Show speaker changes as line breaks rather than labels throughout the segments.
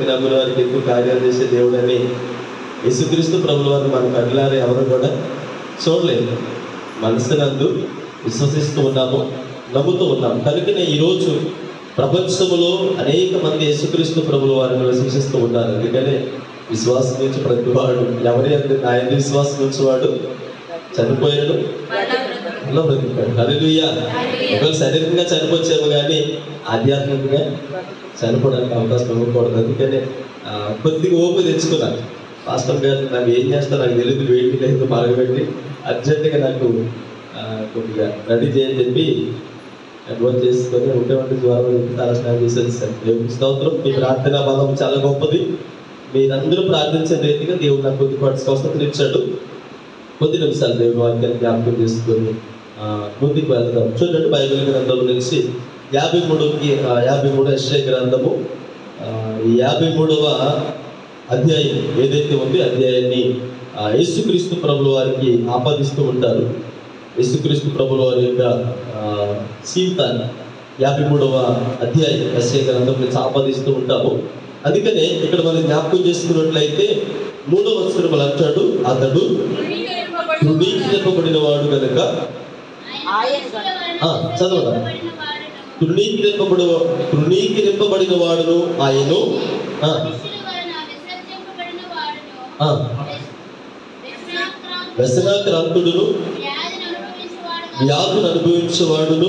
వారికి నమ్మిన వారికి ఎక్కువ కార్యాలు చేసే దేవుడు అని యేసుక్రీస్తు ప్రభుల వారు మన కళ్ళారా ఎవరు కూడా చూడలేదు మనసునందు విశ్వసిస్తూ ఉన్నాము నమ్ముతూ ఉన్నాము కనుకనే ఈరోజు ప్రపంచంలో అనేక మంది యేసుక్రీస్తు ప్రభుల వారిని విశ్వసిస్తూ ఉన్నారు అందుకనే విశ్వాసం నుంచి ప్రతి వాడు ఎవరి అంటే ఆయన విశ్వాసం నుంచి వాడు చనిపోయాడు అలా బ్రతికాడు హల్లెలూయా ఒకవేళ శారీరకంగా చనిపోవచ్చేమో కానీ ఆధ్యాత్మికంగా చనిపోవడానికి అవకాశం ఇవ్వకూడదు అందుకనే ఆ, కొద్దిగా ఓపు తెచ్చుకున్నాను పాస్టర్ గారు నాకు ఏం చేస్తా నాకు తెలియదు వేడి లేదు మరగబెట్టి అర్జెంటుగా నాకు ఆ, కొద్దిగా రెడీ చేయని చెప్పి అడ్వాన్స్ చేసుకొని ఉంటే ఉంటే జ్వరం తల స్నానం చేసేది సార్ దేవుని స్తోత్రం మీ ప్రార్థన బలం చాలా గొప్పది మీరందరూ ప్రార్థించిన రీతిగా దేవుడు నాకు కొద్దిపాటి స్వస్థతలు ఇచ్చాడు కొద్ది నిమిషాలు దేవుని వాక్యాన్ని జ్ఞాపకం చేసుకొని ఆ, ముందుకు వెళ్దాం చూడండి బైబిల్ గ్రంథం నుంచి యాభై మూడుకి ఆ, యాభై మూడు ఎస్ఐ గ్రంథము ఆ, ఈ యాభై మూడవ అధ్యాయం ఏదైతే ఉంది అధ్యాయాన్ని ఆ, యేసుక్రీస్తు ప్రభుల వారికి ఆపాదిస్తూ ఉంటారు యేసుక్రీస్తు ప్రభుల వారి యొక్క ఆ, సీతాన్ని యాభై మూడవ అధ్యాయం ఎస్ఐ గ్రంథం నుంచి ఆపాదిస్తూ ఉంటాము అందుకనే ఇక్కడ మనం జ్ఞాపకం చేసుకున్నట్లయితే మూడవ వచనములు అంటాడు అతడు తృణీకరింపబడిన వాడు కనుక ఆ, చదవరా. తృణీకరింపబడి తృణీకరింపబడిన వాడును ఆయను ఆ, ఆ, వ్యసనాక్రాంతుడును వ్యాధులు అనుభవించేవాడును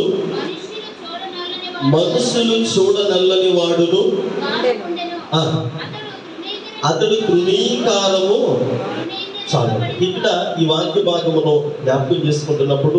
మనుషులు చూడనల్లని వాడును ఆ, అతడు తృణీకారము చాలు ఇక్కడ ఈ వాక్య భాగమును జ్ఞాపకం చేసుకుంటున్నప్పుడు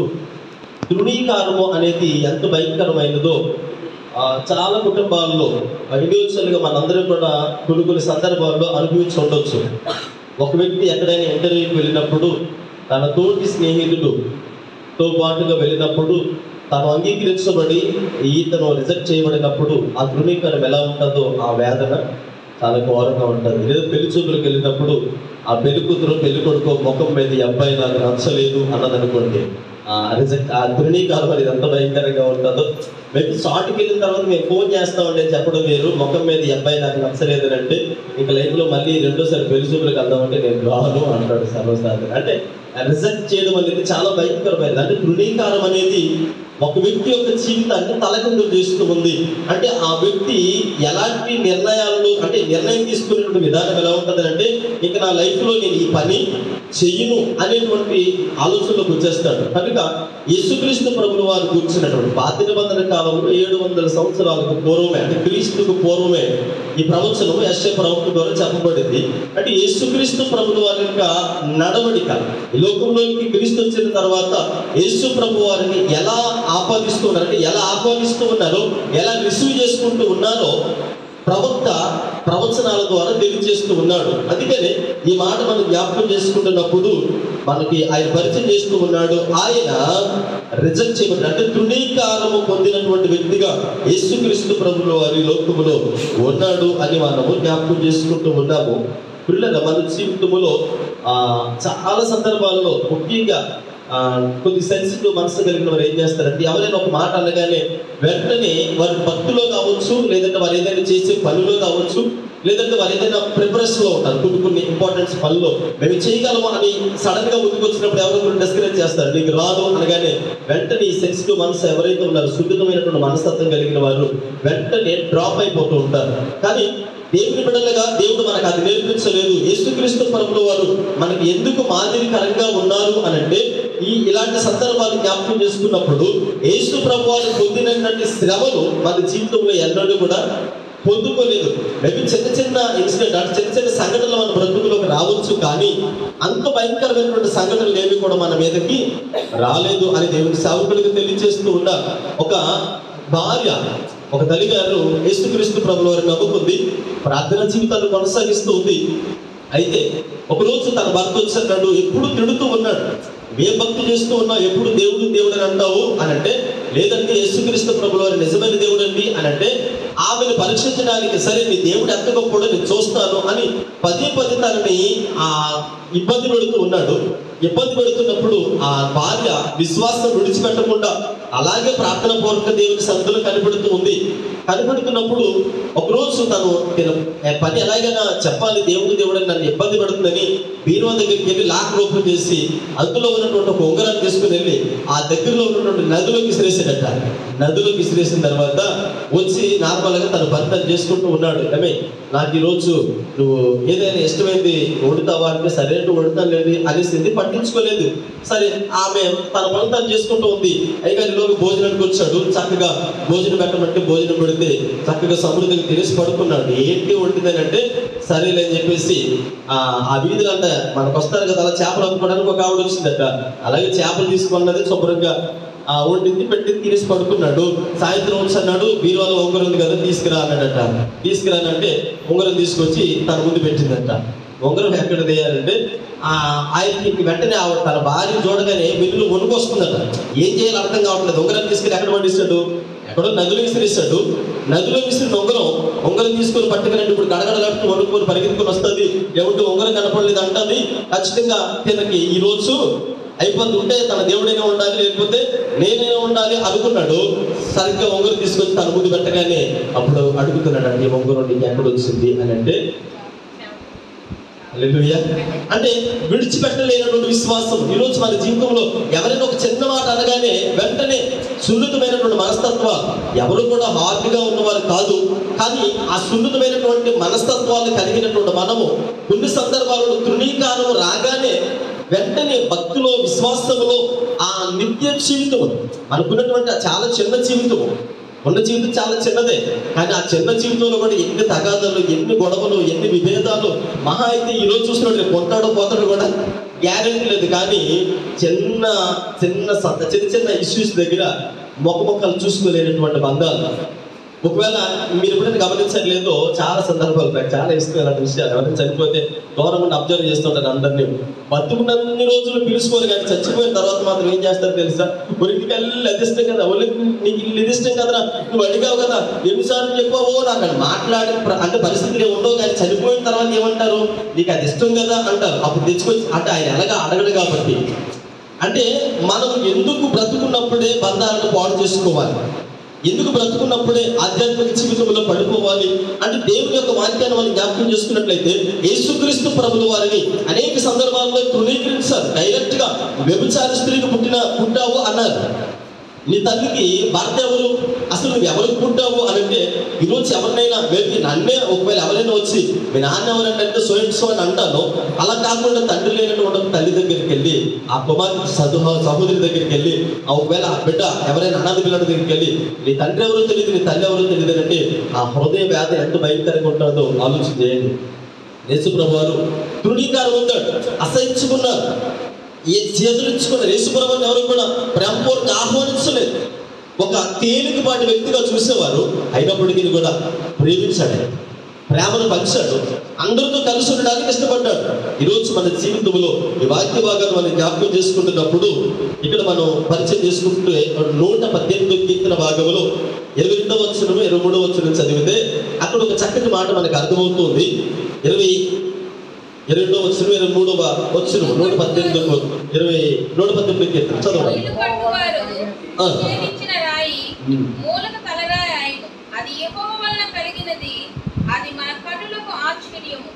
తృణీకారము అనేది ఎంత భయంకరమైనదో ఆ, చాలా కుటుంబాల్లో ఇండివిజువల్గా మనందరం కూడా కొన్ని కొన్ని సందర్భాల్లో అనుభవించి ఉండొచ్చు ఒక వ్యక్తి ఎక్కడైనా ఇంటర్వ్యూకి వెళ్ళినప్పుడు తన తోటి స్నేహితుడుతో పాటుగా వెళ్ళినప్పుడు తాను అంగీకరించబడి ఈతను రిజెక్ట్ చేయబడినప్పుడు ఆ తృణీకరణ ఎలా ఉంటుందో ఆ వేదన చాలా ఘోరంగా ఉంటుంది లేదా పెళ్లి చూపులకు వెళ్ళినప్పుడు ఆ పెళ్లి కూతురు పెళ్లి కొడుకు ముఖం మీద ఈ అబ్బాయి నాకు నచ్చలేదు అన్నదనుకోండి ఆ రిజెక్ట్ ఆ తృణీకారం అనేది ఎంత భయంకరంగా ఉంటుందో మేము షార్ట్కి వెళ్ళిన తర్వాత మేము ఫోన్ చేస్తామండి అని చెప్పడం వేరు ముఖం మీద ఈ అబ్బాయి నాకు నచ్చలేదు అని అంటే ఇంకా లైఫ్లో మళ్ళీ రెండోసారి పెళ్లి చూపులకు వెళ్దామంటే నేను రాను అంటాడు సర్వసాధారణ అంటే రిజెక్ట్ చేయడం అనేది చాలా భయంకరమైనది అంటే తృణీకారం అనేది ఒక వ్యక్తి యొక్క జీవితాన్ని తలకిందులు చేస్తూ ఉంది అంటే ఆ వ్యక్తి ఎలాంటి నిర్ణయాలను అంటే నిర్ణయం తీసుకునేటువంటి విధానం ఎలా ఉంటుంది అంటే ఇక నా లైఫ్లో నేను ఈ పని చెయ్యను అనేటువంటి ఆలోచనలోకి వచ్చేస్తాడు కనుక యేసుక్రీస్తు ప్రభుల వారు కూర్చున్నటువంటి పాత నిబంధన కాలంలో ఏడు వందల సంవత్సరాలకు పూర్వమే అంటే క్రీస్తుకు పూర్వమే ఈ ప్రవచనం యశ్వ ప్రవక్త ద్వారా చెప్పబడింది అంటే యేసుక్రీస్తు ప్రభుల వారి యొక్క నడవడిక ఈ లోకంలోకి క్రీస్తు వచ్చిన తర్వాత యేసు ప్రభు వారిని ఎలా ఆపాదిస్తూ ఉన్నారు అంటే ఎలా ఆహ్వానిస్తూ ఉన్నారో ఎలా రిసీవ్ చేసుకుంటూ ఉన్నారో ప్రవక్త ప్రవచనాల ద్వారా తెలియజేస్తూ ఉన్నాడు అందుకనే ఈ మాట మనం జ్ఞాపకం చేసుకుంటున్నప్పుడు మనకి ఆయన పరిచయం చేస్తూ ఉన్నాడు ఆయన రిజెక్ట్ చేయబడి అంటే తృణీకారము పొందినటువంటి వ్యక్తిగా యేసుక్రీస్తు ప్రభుల వారి లోకములో ఉన్నాడు అని మనము జ్ఞాపకం చేసుకుంటూ ఉన్నాము పిల్లల మన జీవితములో ఆ, చాలా సందర్భాల్లో ముఖ్యంగా ఆ, కొద్ది సెన్సిటివ్ మనసు కలిగిన వారు ఏం చేస్తారంటే ఎవరైనా ఒక మాట అనగానే వెంటనే వారి భక్తిలో కావచ్చు లేదంటే వారు ఏదైనా చేసే పనిలో కావచ్చు లేదంటే వారు ఏదైనా ప్రిపరేషన్ లో ఉంటారు కొన్ని కొన్ని ఇంపార్టెన్స్ పనుల్లో మేము చేయగలము అని సడన్ గా ముందుకు వచ్చినప్పుడు ఎవరో ఒకరు డిస్కరేజ్ చేస్తారు నీకు రాదు అనగానే వెంటనే ఈ సెన్సిటివ్ మనసు ఎవరైతే ఉన్నారో సున్నితమైనటువంటి మనస్తత్వం కలిగిన వారు వెంటనే డ్రాప్ అయిపోతూ ఉంటారు కానీ దేవుని బిడ్డలుగా దేవుడు మనకు అది నేర్పించలేదు యేసుక్రీస్తు ప్రభుల వారు మనకి ఎందుకు మాదిరికరంగా ఉన్నారు అని అంటే ఈ ఇలాంటి సందర్భాలు జ్ఞాపకం చేసుకున్నప్పుడు యేసు ప్రభు వారు పొందినటువంటి శ్రమలు మన జీవితంలో ఎన్నడూ కూడా పొందుకోలేదు మేబీ చిన్న చిన్న ఇన్సిడెంట్ అంటే చిన్న చిన్న సంఘటనలు మన బ్రతుకులోకి రావచ్చు కానీ అంత భయంకరమైనటువంటి సంఘటనలు ఏవి కూడా మన మీదకి రాలేదు అని దేవుని సేవకులకు తెలియజేస్తూ ఉన్న ఒక భార్య ఒక తల్లిగారు యేసుక్రీస్తు ప్రభుల వారిని నమ్ముకుంది ప్రార్థన జీవితాన్ని కొనసాగిస్తూ ఉంది అయితే ఒకరోజు తన భర్త వచ్చినాడు ఎప్పుడు తిడుతూ ఉన్నాడు ఏ భక్తి చేస్తూ ఉన్నావు ఎప్పుడు దేవుడు దేవుడు అని అంటావు అని అంటే లేదంటే యేసుక్రీస్తు ప్రభుల వారి నిజమైన దేవుడు అండి అని అంటే ఆమెను పరీక్షించడానికి సరే నీ దేవుడు ఎంత గొప్పడో నేను చూస్తాను అని పదే పదే తనని ఆ ఇబ్బంది పెడుతూ ఉన్నాడు ఇబ్బంది పెడుతున్నప్పుడు ఆ భార్య విశ్వాసం విడిచిపెట్టకుండా అలాగే ప్రార్థన పూర్వక దేవుని సన్నిధిలో కనబడుతూ ఉంది కనబడుతున్నప్పుడు ఒకరోజు తను తిన- ఏ పని ఎలాగైనా చెప్పాలి దేవుడు దేవుడు అని నన్ను ఇబ్బంది పడుతుందని బీరువా దగ్గరికి వెళ్ళి లాక్ ఓపెన్ చేసి అందులో ఉన్నటువంటి ఒక ఉంగరాన్ని తీసుకుని వెళ్ళి ఆ దగ్గరలో ఉన్నటువంటి నదిలోకి విసిరేసాడట నదిలోకి విసిరేసిన తర్వాత వచ్చి నార్మల్గా తన పని తను చేసుకుంటూ ఉన్నాడు ఏమే నాకు ఈరోజు నువ్వు ఏదైనా ఇష్టమైంది వండుతావా అంటే సరే అంటే వండుతాను లేదు అనేసింది పట్టించుకోలేదు సరే ఆమె తన పని తను చేసుకుంటూ ఉంది అయ్యగారి లోకి భోజనానికి వచ్చాడు చక్కగా భోజనం పెట్టమంటే భోజనం పెడితే చక్కగా సమృద్ధిగా తెలిసి పడుకున్నాడు ఏంటి వండిందని అంటే సరేలే అని చెప్పేసి ఆ ఆ వీధులు అంట మనకు వస్తారు కదా అలా చేపలు అమ్ముకోవడానికి ఒక ఆవిడ వచ్చిందట అలాగే చేపలు తీసుకున్నది శుభ్రంగా ఆ వండింది పెట్టింది తినేసి పడుకున్నాడు సాయంత్రం వచ్చి అన్నాడు బీరువాలో ఉంగరం ఉంది కదా తీసుకురా అన్నాడట తీసుకురానంటే ఉంగరం తీసుకొచ్చి తన ముందు పెట్టిందట ఉంగరం ఎక్కడ తీయాలంటే ఆ ఆయనకి ఇంక వెంటనే ఆవిడ తన భార్య చూడగానే వెన్నులు వణుకొస్తుందట ఏం చేయాలో అర్థం కావట్లేదు ఉంగరం తీసుకుని ఎక్కడ పండిస్తాడు ఎక్కడో నదిలో విసిరిస్తాడు నదిలో విసిరిన ఉంగరం ఉంగరం తీసుకొని పట్టుకురండి ఇప్పుడు గడగడలాడుతూ వణుకొని పరిగెత్తుకొని వస్తుంది ఎవరి ఉంగరం కనపడలేదు అంటుంది ఖచ్చితంగా తినకి ఈ రోజు అయిపోతుంది ఉంటే తన దేవుడైనా ఉండాలి లేకపోతే నేనైనా ఉండాలి అనుకున్నాడు సరిగ్గా ఉంగరం తీసుకొచ్చి తన ముందు పెట్టగానే అప్పుడు అడుగుతున్నాడు అండి ఉంగరం నీకు ఎక్కడ వచ్చింది అని అంటే హల్లెలూయా. అంటే విడిచిపెట్టలేనటువంటి విశ్వాసం ఈరోజు మన జీవితంలో ఎవరైనా ఒక చిన్న మాట అనగానే వెంటనే సున్నితమైనటువంటి మనస్తత్వాలు ఎవరు కూడా హార్ట్గా ఉన్నవారు కాదు కానీ ఆ సున్నితమైనటువంటి మనస్తత్వాలు కలిగినటువంటి మనము కొన్ని సందర్భాలలో తృణీకారం రాగానే వెంటనే భక్తిలో విశ్వాసములో ఆ నిత్య జీవితం మనకున్నటువంటి ఆ చాలా చిన్న జీవితము ఉన్న జీవితం చాలా చిన్నదే కానీ ఆ చిన్న జీవితంలో కూడా ఎన్ని తగాదాలు ఎన్ని గొడవలు ఎన్ని విభేదాలు మహా అయితే ఈ రోజు చూసినట్టు రేపు కొంటాడో పోతాడో కూడా గ్యారెంటీ లేదు కానీ చిన్న చిన్న సత్త చిన్న చిన్న ఇష్యూస్ దగ్గర మొక్క మొక్కలు చూసుకోలేనటువంటి బంధాలు ఒకవేళ మీరు ఎప్పుడైనా గమనించడం లేదో చాలా సందర్భాలు నాకు చాలా ఇష్టం అలాంటి విషయాలు ఎవరైనా చనిపోతే దూరం ఉండి అబ్జర్వ్ చేస్తుంటారు అందరినీ బతుకున్నన్ని రోజులు పిలుచుకోరు కానీ చచ్చిపోయిన తర్వాత మాత్రం ఏం చేస్తారు తెలుసా ఒరికి వెళ్ళి అది ఇష్టం కదా ఒళ్ళకి నీకు ఇల్లు ఇది ఇష్టం కదరా నువ్వు అడిగావు కదా ఎన్నిసార్లు చెప్పావో నాకు అని మాట్లాడే ప్ర- అంటే పరిస్థితులు ఏమి ఉండవు కానీ చనిపోయిన తర్వాత ఏమంటారు నీకు అది ఇష్టం కదా అంటారు అప్పుడు తెచ్చుకొచ్చి అంటే ఆయన ఎలాగా అడగడు కాబట్టి అంటే మనం ఎందుకు బ్రతుకున్నప్పుడే బంధాలను పాడు చేసుకోవాలి ఎందుకు బ్రతుకున్నప్పుడే ఆధ్యాత్మిక జీవితంలో పడిపోవాలి అంటే దేవుని యొక్క వాక్యాన్ని మనం జ్ఞాపకం చేసుకున్నట్లయితే యేసుక్రీస్తు ప్రభుల వారిని అనేక సందర్భాల్లో తృణీకరించారు డైరెక్ట్ గా వ్యభిచార స్త్రీకి పుట్టిన పుట్టావు అన్నారు నీ తల్లికి భర్త ఎవరు అసలు నువ్వు ఎవరికి పుట్టావు అని అంటే ఈరోజు ఎవరినైనా మేబీ నన్నే ఒకవేళ ఎవరైనా వచ్చి మీ నాన్న ఎవరంటే అంటే సో అండ్ సో అని అంటాను అలా కాకుండా తండ్రి లేనటువంటి ఒక తల్లి దగ్గరికి వెళ్ళి ఆ కుమార్తె సదు సహోదరి దగ్గరికి వెళ్ళి ఆ ఒకవేళ ఆ బిడ్డ ఎవరైనా అనాథ పిల్లల దగ్గరికి వెళ్ళి నీ తండ్రి ఎవరో తెలియదు నీ తల్లి ఎవరో తెలియదు అని అంటే ఆ హృదయ వ్యాధి ఎంత భయంకరంగా ఉంటుందో ఆలోచన చేయండి యేసుప్రభు వారు తృణీకారం ఉందాడు అసహించుకున్నారు ఏ చేతులించుకున్నారు యేసుప్రభుని ఎవరు కూడా ప్రేమపూర్వక ఆహ్వానించలేదు ఒక తేలికపాటి వ్యక్తిగా చూసేవారు అయినప్పటికీ కూడా ప్రేమించాడు ఆయన. ప్రేమను పంచాడు అందరితో కలిసి ఉండడానికి ఇష్టపడ్డాడు ఈరోజు మన జీవితంలో ఈ వాక్య భాగాన్ని మనం జ్ఞాపకం చేసుకుంటున్నప్పుడు ఇక్కడ మనం పరిచయం చేసుకుంటే నూట పద్దెనిమిది కీర్తన భాగంలో ఇరవై రెండవ వచ్చిన ఇరవై మూడవ వచ్చిన చదివితే అక్కడ ఒక చక్కటి మాట మనకు అర్థమవుతుంది ఇరవై ఇరవై రెండవ వచ్చిన ఇరవై మూడవ వచ్చిన నూట పద్దెనిమిది ఇరవై నూట పద్దెనిమిది కీర్తన చదవండి
ఇల్లు కట్టువారు
ఆ.
నిషేధించిన రాయి
ఉమ్.
మూలక తలరాయి ఆయను అది యెహోవా వలన కలిగినది అది మన కన్నులకు ఆశ్చర్యము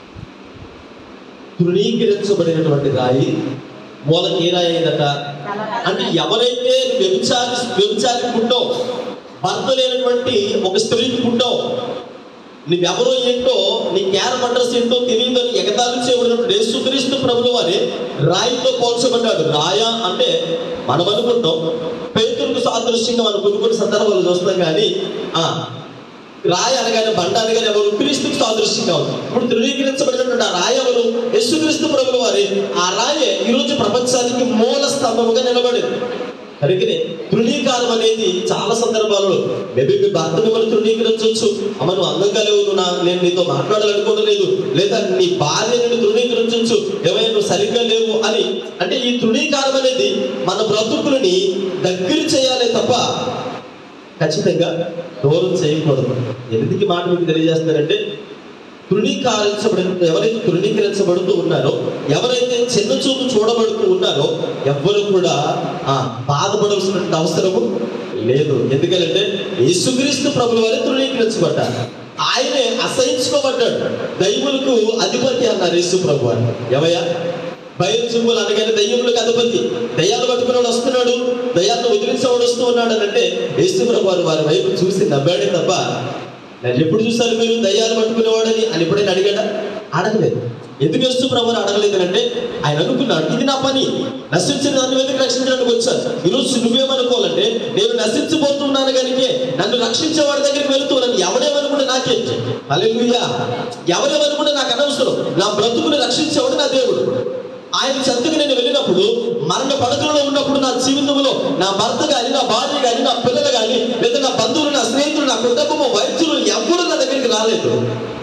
తృణీకరించబడినటువంటి రాయి మూలకి ఏ రాయి అయిందట అంటే ఎవరైతే వ్యభిచారి వ్యభిచారికి పుట్టావు భర్త లేనటువంటి ఒక స్త్రీకి పుట్టావు నువ్వెవరో ఏంటో నీ క్యారం అడ్రస్ ఏంటో తెలియదని ఎగతాళి చేయబడినప్పుడు యేసుక్రీస్తు ప్రభుల వారి రాయితో పోల్చబడ్డాడు రాయ అంటే మనం అనుకుంటాం పేతులకు సాదృశ్యంగా మనం కొన్ని కొన్ని సందర్భాలు చూస్తాం కానీ ఆ రాయి అనగానే బండ అనగానే ఎవరు క్రీస్తుకు సాదృశ్యంగా ఉంది ఇప్పుడు ధృవీకరించబడినటువంటి ఆ రాయి ఎవరు యేసుక్రీస్తు ప్రభుల వారి ఆ రాయే ఈరోజు ప్రపంచానికి మూల స్తంభముగా నిలబడింది కనుకనే తృణీకారం అనేది చాలా సందర్భాలలో మేబీ మీ భర్త మిమ్మల్ని తృణీకరించవచ్చు అమ్మ నువ్వు అందంగా లేవు నువ్వు నా- నేను నీతో మాట్లాడాలనుకోవడం లేదు లేదా నీ భార్య నిన్ను తృణీకరించవచ్చు ఏమైనా నువ్వు సరిగ్గా లేవు అని అంటే ఈ తృణీకారం అనేది మన బ్రతుకులని దగ్గర చేయాలి తప్ప ఖచ్చితంగా దూరం చేయకూడదు ఎందుకు ఈ మాట మీకు తెలియజేస్తారంటే తృణీకరించబడి ఎవరైతే తృణీకరించబడుతూ ఉన్నారో ఎవరైతే చిన్న చూపు చూడబడుతూ ఉన్నారో ఎవ్వరు కూడా ఆ, బాధపడవలసినటువంటి అవసరము లేదు ఎందుకంటే యేసుక్రీస్తు ప్రభుల వారే తృణీకరించబడ్డారు ఆయనే అసహించుకోబడ్డాడు దైవులకు అధిపతి అన్నారు యేసు ప్రభు అని ఎవయ్యా భయం చూపులు అనగానే దయ్యములకు అధిపతి దయ్యాలు పట్టుకున్నాడు వస్తున్నాడు దయ్యాలను వదిలించేవాడు వస్తూ ఉన్నాడు అని అంటే యేసు ప్రభు వారు వారి వైపు చూసి నవ్వాడే తప్ప నన్ను ఎప్పుడు చూస్తారు మీరు దయ్యాలు పట్టుకునేవాడని అని ఎప్పుడైనా అడిగాడా అడగలేదు ఎందుకు యేసు ప్రభు అడగలేదు అంటే ఆయన అనుకున్నాడు ఇది నా పని నశించిన నన్ను ఎందుకు రక్షించడానికి వచ్చాను ఈరోజు నువ్వేమనుకోవాలంటే నేను నశించబోతున్నాను కనుక నన్ను రక్షించే వాడి దగ్గరికి వెళుతున్నాను ఎవడేమనుకుంటే నాకేం అలెలుయ్యా ఎవరేమనుకుంటే నాకు అనవసరం నా బ్రతుకుని రక్షించేవాడు నా దేవుడు ఆయన చెంతకు నేను వెళ్ళినప్పుడు మరణ పడకలో ఉన్నప్పుడు నా జీవితంలో నా భర్త కానీ నా భార్య కానీ నా పిల్లలు కానీ లేదా నా బంధువులు నా స్నేహితులు నా కుటుంబం వైద్యులు ఎవరు నా దగ్గరికి రాలేదు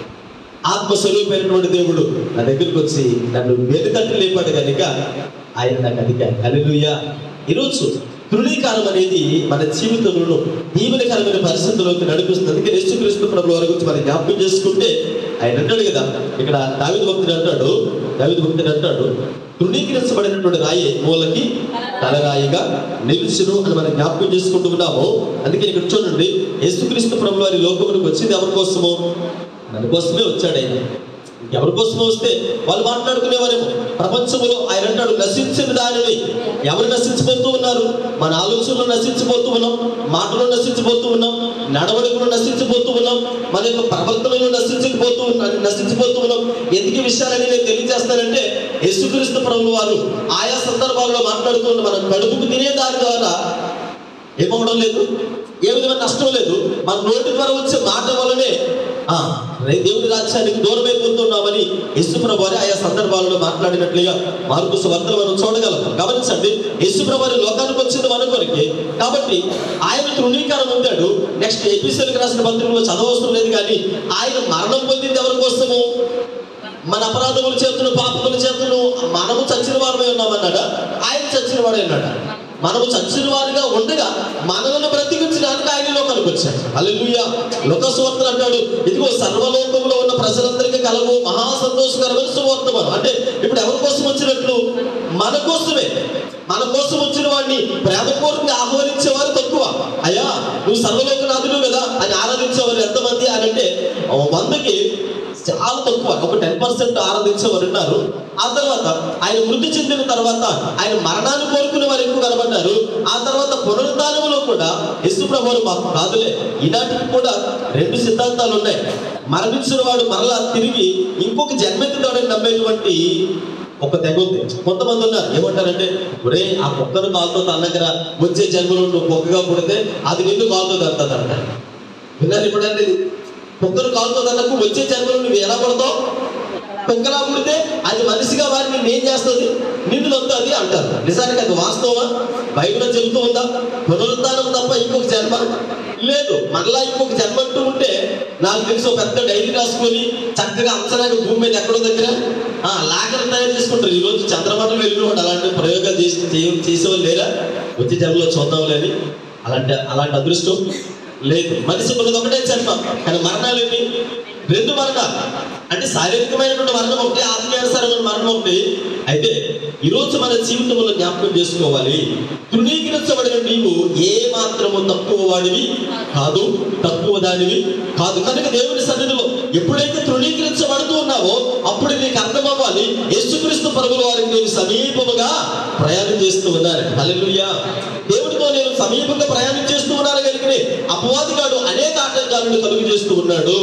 ఆత్మస్వరూపమైనటువంటి దేవుడు నా దగ్గరికి వచ్చి నన్ను వెనుకట్టు లేపాడు కనుక ఆయన నాకు అధికారి అలెలుయ్యా ఈరోజు తృణీకారం అనేది మన జీవితంలో దీవెనకరమైన పరిస్థితుల్లోకి నడిపిస్తుంది అందుకే యేసుక్రీస్తు ప్రభు వారి గురించి మనం జ్ఞాపకం చేసుకుంటే ఆయన అంటాడు కదా ఇక్కడ దావిద భక్తుడు అంటాడు దావిద భక్తుడు అంటాడు తృణీకరించబడినటువంటి రాయి మూలకి తలరాయిగా నిలుచును అని మనం జ్ఞాపకం చేసుకుంటూ ఉన్నాము అందుకే ఇక్కడ చూడండి యేసుక్రీస్తు ప్రభు వారి లోకమునికి వచ్చింది ఎవరి కోసము మన కోసమే వచ్చాడు ఆయన ఎవరి కోసమే వస్తే వాళ్ళు మాట్లాడుకునేవారేమో ప్రపంచంలో ఆయన అంటాడు నశించిన దానిని ఎవరు నశించిపోతూ ఉన్నారు మన ఆలోచనలు నశించిపోతూ ఉన్నాం మాటలు నశించిపోతూ ఉన్నాం నడవడికలు నశించిపోతూ ఉన్నాం మన యొక్క ప్రవర్తనలు నశించకపోతూ ఉన్న- నశించిపోతూ ఉన్నాం ఎందుకు ఈ విషయాలని నేను తెలియజేస్తానంటే యేసుక్రీస్తు ప్రభువు వారు ఆయా సందర్భాల్లో మాట్లాడుతూ ఉన్న మన కడుపుకు తినే దాని ద్వారా ఏమవడం లేదు ఏ విధమైన నష్టం లేదు మన నోటి ద్వారా వచ్చే మాట వల్లనే ఆ, రే- దేవుని రాజ్యానికి దూరమైపోతున్నామని యేసుప్రభు వారి ఆయా సందర్భాలలో మాట్లాడినట్లుగా మార్పు వార్తలు మనం చూడగలం గమనించండి యేసుప్రభు వారి లోకానికి వచ్చింది మన కొరకే కాబట్టి ఆయన తృణీకారం పొందాడు నెక్స్ట్ ఎపిసోడ్కి రాసిన పత్రికలో చదవవసరం లేదు కానీ ఆయన మరణం పొందింది ఎవరి కోసము మన అపరాధముల చేతులు పాపముల చేతులు మనము చచ్చిన వారమే ఉన్నామన్నాడా ఆయన చచ్చిన వాడే అన్నాడా మనము చచ్చిన వారిగా ఉండగా మనలను బ్రతికించడానికి ఆయన లోకానికి వచ్చాడు అల్లెలుయ్య లోకస్వార్తలు అంటాడు ఇదిగో సర్వలోకంలో ఉన్న ప్రజలందరికీ కలవు మహా సంతోషకరమైన సువార్తమానం అంటే ఇప్పుడు ఎవరి కోసం వచ్చినట్లు మన కోసమే మన కోసం వచ్చిన వాడిని ప్రేమపూర్వకంగా ఆహ్వానించేవారు తక్కువ అయ్యా నువ్వు సర్వలోకనాథుడు కదా అని ఆరాధించేవారు ఎంతమంది అని అంటే వందకి చాలా తక్కువ ఒక టెన్ పర్సెంట్ ఆరాధించేవారు ఉన్నారు ఆ తర్వాత ఆయన మృతి చెందిన తర్వాత ఆయన మరణాన్ని కోరుకునే వారు ఎక్కువ కనబడ్డారు ఆ తర్వాత పునరుద్ధానంలో కూడా యశు ప్రభువులు మాకు కాదులే ఈనాటికి కూడా రెండు సిద్ధాంతాలు ఉన్నాయి మరణించిన వాడు మరలా తిరిగి ఇంకొక జన్మెత్తుతాడని నమ్మేటువంటి ఒక తెగ ఉంది కొంతమంది ఉన్నారు ఏమంటారంటే ఒరే ఆ కుక్కను కాలుతో తన్నగర వచ్చే జన్మలో నువ్వు కుక్కగా పుడితే అది నిన్ను కాలుతో తడుతుంది అంటారు విన్నారు ఇప్పుడండి ఇది? కుక్కను కాలుతో తనకు వచ్చే జన్మలో నువ్వు ఎలా పడతావు కుక్కలా పుడితే అది మనిషిగా వారిని నిన్ను ఏం చేస్తుంది నిన్ను నొక్కుతుంది అంటారు నిజానికి అది వాస్తవమా బైబిల్ చెబుతూ ఉందా పునరుద్ధానం తప్ప ఇంకొక జన్మ లేదు మరలా ఇంకొక జన్మ అంటూ ఉంటే నాకు తెలిసి ఒక పెద్ద డైరీ రాసుకొని చక్కగా అంచనాగా భూమి మీద ఎక్కడో దగ్గర ఆ లాకర్ తయారు చేసుకుంటారు ఈ రోజు చంద్రమండలం వెళ్ళిన వాడు అలాంటి ప్రయోగాలు చేసి చేయ- చేసేవాళ్ళు లేరా వచ్చే జన్మలో చూద్దాంలే అని అలాంటి అలాంటి అదృష్టం లేదు మనిషి ఉన్నది ఒకటే జన్మ కానీ మరణాలు ఎన్ని రెండు మరణాలు అంటే శారీరకమైనటువంటి మరణం ఒకటి ఆత్మీయానుసారమైన మరణం ఒకటి అయితే ఈరోజు మన జీవితంలో జ్ఞాపకం చేసుకోవాలి తృణీకరించబడిన నీవు ఏ మాత్రము తక్కువ వాడివి కాదు తక్కువ దానివి కాదు కనుక దేవుని సన్నిధిలో ఎప్పుడైతే తృణీకరించబడుతూ ఉన్నావో అప్పుడు నీకు అర్థమవ్వాలి యేసుక్రీస్తు ప్రభుల వారికి నేను సమీపముగా ప్రయాణం చేస్తూ ఉన్నాను హల్లెలూయా దేవుడితో నేను సమీపంగా ప్రయాణం చేస్తూ ఉన్నాను కనుక అపవాదిగాడు అనేక ఆటంకాలను కలుగు చేస్తూ ఉన్నాడు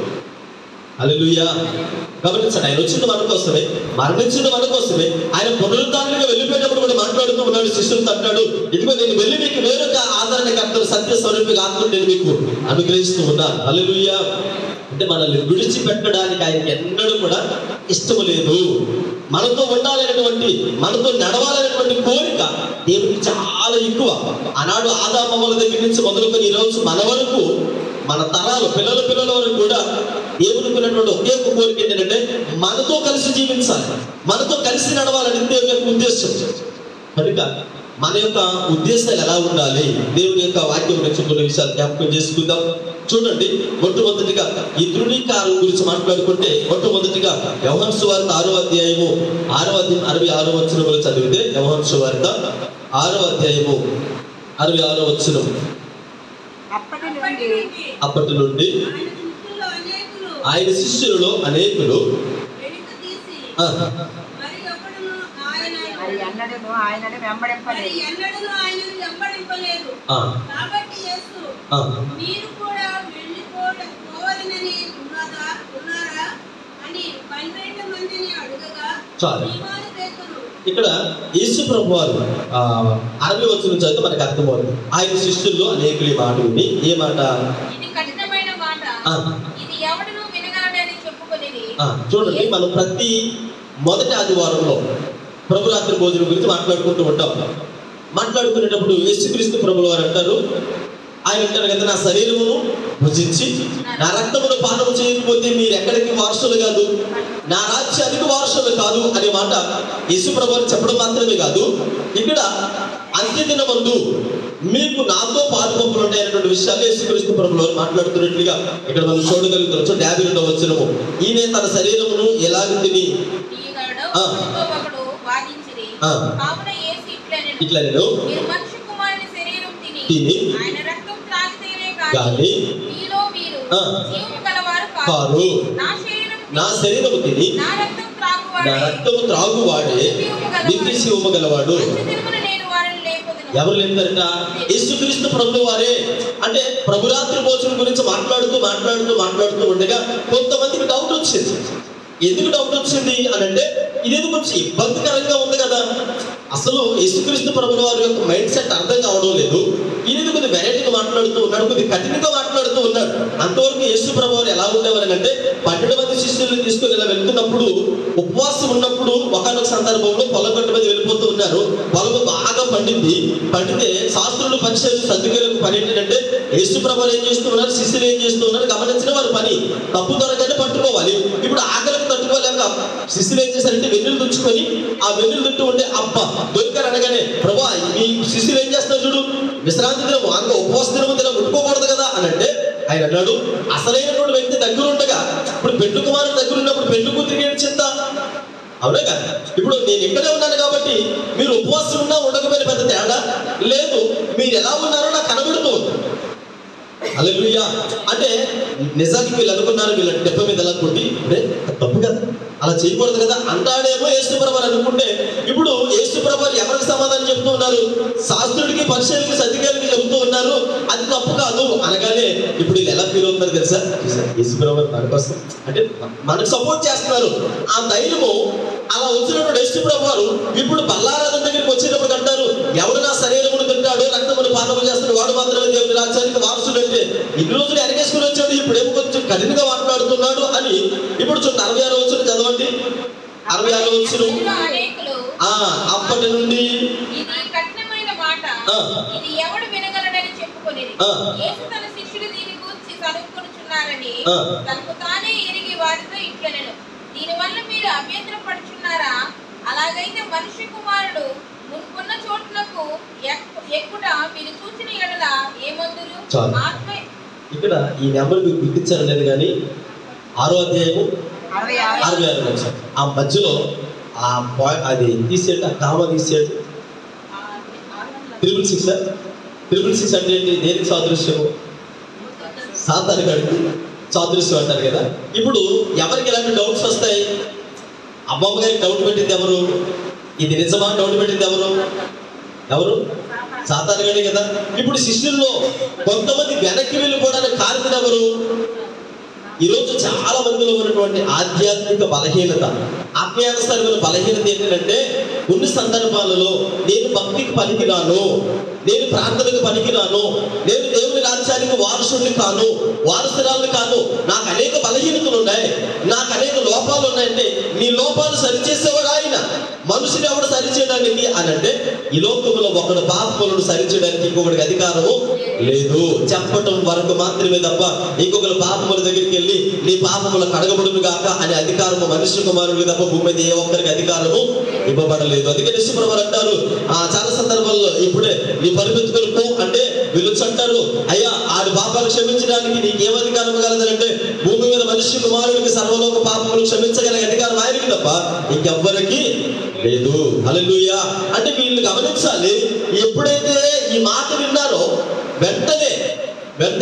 అలెలుయ్యా గమనించండి ఆయన వచ్చింది మన కోసమే మరణించింది మన కోసమే ఆయన పునరుద్ధానంగా వెళ్ళిపోయేటప్పుడు కూడా మాట్లాడుతూ ఉన్నాడు శిష్యులతో అంటాడు ఇదిగో నేను వెళ్ళి మీకు వేరొక ఆదరణకర్తలు సత్య స్వరూపిక ఆత్మ నేను మీకు అనుగ్రహిస్తూ ఉన్నాను అలెలుయ్యా అంటే మనల్ని విడిచిపెట్టడానికి ఆయనకి ఎన్నడూ కూడా ఇష్టం లేదు మనతో ఉండాలనేటువంటి మనతో నడవాలనేటువంటి కోరిక దేవుడికి చాలా ఎక్కువ ఆనాడు ఆదామమ్మల దగ్గర నుంచి మొదలుకొని ఈరోజు మన వరకు మన తరాలు పిల్లల పిల్లల వరకు కూడా దేవునికి ఉన్నటువంటి ఒకే ఒక కోరిక ఏంటంటే మనతో కలిసి జీవించాలి మనతో కలిసి నడవాలని దేవుని యొక్క ఉద్దేశం కనుక మన యొక్క ఉద్దేశాలు ఎలా ఉండాలి దేవుని యొక్క వాక్యం గురించి కొన్ని విషయాలు జ్ఞాపకం చేసుకుందాం చూడండి మొట్టమొదటిగా ఈ తృణీకారం గురించి మాట్లాడుకుంటే మొట్టమొదటిగా వ్యవహంస వార్త ఆరో అధ్యాయము ఆరో అధ్యాయం అరవై ఆరో వచనములు చదివితే వ్యవహంస వార్త ఆరో అధ్యాయము అరవై ఆరో వచనం
అప్పటి నుండి
అప్పటి నుండి
ఆయన శిష్యుల్లో అనేకులు
ఆయన శిష్యులలో అనేకులు
వెనుక తీసి
ఆ,
మరి ఒకడును ఆయన
మరి ఎన్నడూ ఆయనను
మరి
వెంబడింపలేదు
ఎన్నడూ ఆయనను వెంబడింపలేదు
ఆ,
కాబట్టి యేసు
ఆ.
మీరు కూడా వెళ్ళిపోవడం పోవాలని ఉన్నదా ఉన్నారా అని పన్నెండు మందిని అడగగా
చాలు.
సీమోను పేతురు
ఇక్కడ యేసు ప్రభు వారు ఆ, అరవై వచ్చిన నుంచి అయితే మనకు అర్థమవుతుంది ఆయన శిష్యుల్లో అనేకులు ఈ మాట విని ఏ మాట
ఇది కఠినమైన మాట
ఆ,
ఇది ఎవడను వినగలడని చెప్పుకొనిది
ఆ, చూడండి మనం ప్రతి మొదటి ఆదివారంలో ప్రభురాత్రి భోజనం గురించి మాట్లాడుకుంటూ ఉంటాం మాట్లాడుకునేటప్పుడు యేసుక్రీస్తు ప్రభుల వారు అంటారు ఆయన అంటారు కదా నా శరీరమును భుజించి నా రక్తమును పానము చేయకపోతే మీరు ఎక్కడికి వారసులు కాదు నా రాజ్యానికి వారసులు కాదు అనే మాట యేసు ప్రభు వారు చెప్పడం మాత్రమే కాదు ఇక్కడ అంత్యదిన మందు మీకు నాతో పాలుపంపులు ఉంటాయనేటువంటి విషయాలు యేసుక్రీస్తు ప్రభుల వారు మాట్లాడుతున్నట్లుగా ఇక్కడ మనం చూడగలుగుతున్నాం యాభై రెండవ వచ్చినము ఈయన తన శరీరమును ఎలాగ తిని
ఈనాడు
ఆ.
ఒకడు వాదించిరి
ఆ.
కావున యేసు ఇట్లనెను,
ఇట్లా నేను
మీరు మనుష్య కుమారుని శరీరం తిని
తిని
ఆయన రక్తం త్రాగితేనే
గాని
కానీ మీలో మీరు
ఆ.
జీవము గలవారు
కారు
కాదు నా శరీరం
నా శరీరము తిని
నా రక్తం
నా
త్రాగువాడే
రక్తము త్రాగువాడే నిత్య శివము గలవాడు
అంత్యదినమున నేను వారిని లేపుదును
ఎవరు లేదంట యేసుక్రీస్తు ప్రభు వారే అంటే ప్రభురాత్రి భోజనం గురించి మాట్లాడుతూ మాట్లాడుతూ మాట్లాడుతూ ఉండగా కొంతమందికి డౌట్ వచ్చింది ఎందుకు డౌట్ వచ్చింది అని అంటే ఇది ఎందుకు వచ్చి ఇబ్బందికరంగా ఉంది కదా అసలు యేసుక్రీస్తు ప్రభుల వారి యొక్క మైండ్ సెట్ అర్థం కావడం లేదు ఈయన కొద్ది వెరైటీగా మాట్లాడుతూ ఉన్నాడు కొద్ది కఠినంగా మాట్లాడుతూ ఉన్నాడు అంతవరకు యేసు ప్రభు వారు ఎలా ఉండేవారు అంటే పన్నెండు మంది శిష్యుల్ని తీసుకుని ఇలా వెళ్తున్నప్పుడు ఉపవాసం ఉన్నప్పుడు ఒకనొక సందర్భంలో పొలం గట్టు మీద వెళ్ళిపోతూ ఉన్నారు పొలం బాగా పండింది పండితే శాస్త్రులు పరిచయం సర్దుకేలకు పని ఏంటంటే యేసు ప్రభు ఏం చేస్తూ ఉన్నారు శిష్యులు ఏం చేస్తూ ఉన్నారు గమనించిన వారి పని తప్పు దొరకని పట్టుకోవాలి ఇప్పుడు ఆకలికి తట్టుకోలేక శిష్యులు ఏం చేశారంటే వెన్నులు తుంచుకొని ఆ వెన్నులు తుంటూ ఉంటే అబ్బ దొరికారు అనగానే ప్రభా మీ శిష్యులు ఏం చేస్తారు చూడు విశ్రాంతి దినము అంగ ఉపవాస దినము దినం ముట్టుకోకూడదు కదా అని అంటే ఆయన అన్నాడు అసలైనటువంటి వ్యక్తి దగ్గర ఉండగా ఇప్పుడు పెండు కుమారుడు దగ్గర ఉన్నప్పుడు పెండు కూతురికి ఏంటి చింత అవునా కదా ఇప్పుడు నేను ఇక్కడే ఉన్నాను కాబట్టి మీరు ఉపవాసం ఉన్నా ఉండకపోయిన పెద్ద తేడా లేదు మీరు ఎలా ఉన్నారో నాకు కనబడుతూ ఉంది అలెలుయ్యా అంటే నిజానికి వీళ్ళు అనుకున్నారు వీళ్ళ దెబ్బ మీద ఎలా కొట్టి "రే, అది తప్పు కదా అలా చేయకూడదు కదా అంటాడేమో యేసుప్రభు అని అనుకుంటే ఇప్పుడు యేసుప్రభు ఎవరికి సమాధానం చెప్తూ ఉన్నారు శాస్త్రుడికి పరిచయాలకి సతికేలకి చెబుతూ ఉన్నారు అది తప్పు కాదు అనగానే ఇప్పుడు వీళ్ళు ఎలా ఫీల్ అవుతున్నారు తెలుసా యేసుప్రభు మన కోసం అంటే మనకు సపోర్ట్ చేస్తున్నారు ఆ ధైర్యము అలా వచ్చినప్పుడు యేసుప్రభు వారు ఇప్పుడు బల్లారాధన దగ్గరికి వచ్చేటప్పుడు అంటారు ఎవడు నా శరీరమును తింటాడు రక్తమును పానము చేస్తాడు వాడు మాత్రమే దేవుని రాజ్యానికి వారసుడు అంటే ఇన్ని రోజులు వెనకేసుకుని వచ్చాడు ఇప్పుడేమో కొంచెం కఠినంగా మాట్లాడుతున్నాడు అని ఇప్పుడు చూడండి అరవై ఆరు వచ్చిన చదవండి అరవై ఆరు వచ్చిన
అందులో అనేకులు
ఆ అప్పటి నుండి
ఇది కఠినమైన మాట
ఆ.
ఇది ఎవడు వినగలడని చెప్పుకొనిది
ఆ.
యేసు తన శిష్యులు దీని గూర్చి కనుక్కొనుచున్నారని
ఆ.
తనకు తానే ఎరిగి వారితో ఇట్లనెను దీనివల్ల మీరు అభ్యంతరపడుచున్నారా అలాగైతే మనిషి కుమారుడు మునుకున్న చోటునకు ఎక్కు- ఎక్కుట మీరు చూసిన ఎడల ఏమందురు
చాలు.
ఆత్మ
ఇక్కడ ఈ నెంబర్ మీకు గుర్తించారు లేదు కానీ ఆరో అధ్యాయము
అరవై ఆరు
అరవై ఆరు నుంచి ఆ మధ్యలో ఆ పాయింట్ అది తీసేయండి ఆ కామ తీసేయండి త్రిబుల్ సిక్స్ త్రిబుల్ సిక్స్ అంటే ఏంటి దేనికి సాదృశ్యము సాతాను గడికి సాదృశ్యం అంటారు కదా ఇప్పుడు ఎవరికి ఎలాంటి డౌట్స్ వస్తాయి అమ్మమ్మ గారికి డౌట్ పెట్టింది ఎవరు ఇది నిజమా డౌట్ పెట్టింది ఎవరు ఎవరు సాతాను గడి కదా ఇప్పుడు శిష్యుల్లో కొంతమంది వెనక్కి వెళ్ళిపోవడానికి కారణం ఎవరు ఈరోజు చాలా మందిలో ఉన్నటువంటి ఆధ్యాత్మిక బలహీనత ఆత్మీయానుసరమైన బలహీనత ఏంటంటే కొన్ని సందర్భాలలో నేను భక్తికి పనికిరాను నేను ప్రార్థనకు పనికిరాను నేను దేవుని రాజ్యానికి వారసుడిని కాను వారసురాలు కాను నాకు అనేక బలహీనతలు ఉన్నాయి నాకు అనేక లోపాలు ఉన్నాయంటే నీ లోపాలు సరిచేసేవాడు ఆయన మనుషుని ఎవడు సరిచేయడానికి అని అంటే ఈ లోకంలో ఒకడు పాపములను సరిచేయడానికి ఇంకొకటికి అధికారము లేదు చెప్పటం వరకు మాత్రమే తప్ప ఇంకొకరు పాపముల దగ్గరికి వెళ్ళి నీ పాపముల కడగబడును గాక అనే అధికారము మనుష్య కుమారుడికి తప్ప భూమి మీద ఏ ఒక్కరికి అధికారము ఇవ్వబడలేదు అందుకే నిశ్చిప్రభు అంటారు ఆ చాలా సందర్భాల్లో ఇప్పుడే నీ పరిపెత్తుకొని పో అంటే వీళ్ళు అంటారు అయ్యా ఆడి పాపాలు క్షమించడానికి నీకు ఏం అధికారం కలదంటే భూమి మీద మనుష్య కుమారుడికి సర్వలోక పాపములు క్షమించగల అధికారం ఆయనకి తప్ప ఇంకెవ్వరికి లేదు హల్లెలూయా అంటే వీళ్ళు గమనించాలి ఎప్పుడైతే ఈ మాట విన్నారో వెంటనే వెంటనే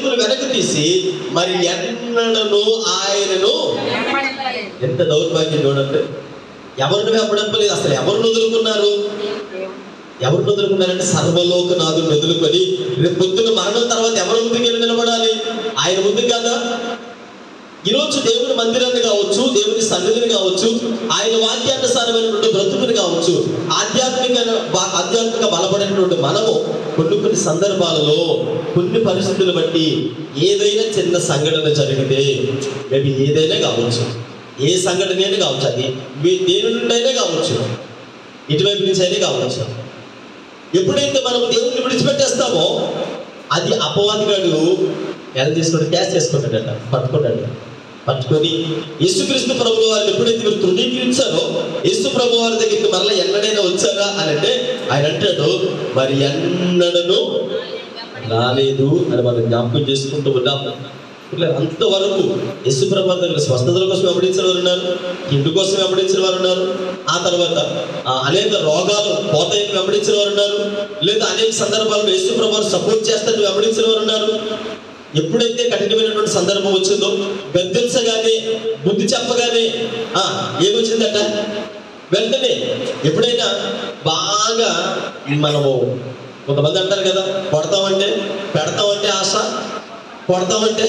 అడుగులు వెనక్కి తీసి మరి ఎన్నడను ఆయనను
వెంబడింపలేదు.
ఎంత దౌర్భాగ్యం చూడండి ఎవరిని వెంబడింపలేదు అసలు ఎవరిని వదులుకున్నారు
దేవుడు.
ఎవరిని వదులుకున్నారంటే సర్వలోకనాథుని వదులుకొని రేపు పొద్దున్న మరణం తర్వాత ఎవరి ముందుకు వెళ్ళి నిలబడాలి ఆయన ముందు కదా ఈరోజు దేవుని మందిరాన్ని కావచ్చు దేవుని సన్నిధిని కావచ్చు ఆయన వాక్యానుసారమైనటువంటి బ్రతుకుని కావచ్చు ఆధ్యాత్మిక బ- ఆధ్యాత్మిక బలపడినటువంటి మనము కొన్ని కొన్ని సందర్భాలలో కొన్ని పరిస్థితులు బట్టి ఏదైనా చిన్న సంఘటన జరిగితే మేబీ ఏదైనా కావచ్చు ఏ సంఘటన అయినా కావచ్చు అది మీ దేని నుండి అయినా కావచ్చు ఇటువైపు నుంచి అయినా కావచ్చు ఎప్పుడైతే మనం దేవుడిని విడిచిపెట్టేస్తామో అది అపవాదిగాడు ఎలా తీసుకుంటే క్యాష్ చేసుకుంటాడట పట్టుకుంటాడు పట్టుకొని యేసుక్రీస్తు ప్రభు వారిని ఎప్పుడైతే మీరు తృణీకరించారో యేసు ప్రభు వారి దగ్గరికి మరలా ఎన్నడైనా వచ్చారా అని అంటే ఆయన అంటాడు మరి ఎన్నడను రాలేదు అని మనం జ్ఞాపకం చేసుకుంటూ ఉన్నాం ఇట్లా అంతవరకు యేసు ప్రభు వారి దగ్గర స్వస్థతల కోసం వెంబడించిన వారు ఉన్నారు ఇంటి కోసం వెంబడించిన వారు ఉన్నారు ఆ తర్వాత ఆ, అనేక రోగాలు పోతాయని వెంబడించిన వారు ఉన్నారు లేదా అనేక సందర్భాల్లో యేసు ప్రభు వారు సపోర్ట్ చేస్తారని వెంబడించిన వారు ఉన్నారు ఎప్పుడైతే కఠినమైనటువంటి సందర్భం వచ్చిందో గద్దించగానే బుద్ధి చెప్పగానే ఆ ఏమొచ్చిందట వెంటనే ఎప్పుడైనా బాగా మనము కొంతమంది అంటారు కదా కొడతామంటే పెడతామంటే ఆశ కొడతామంటే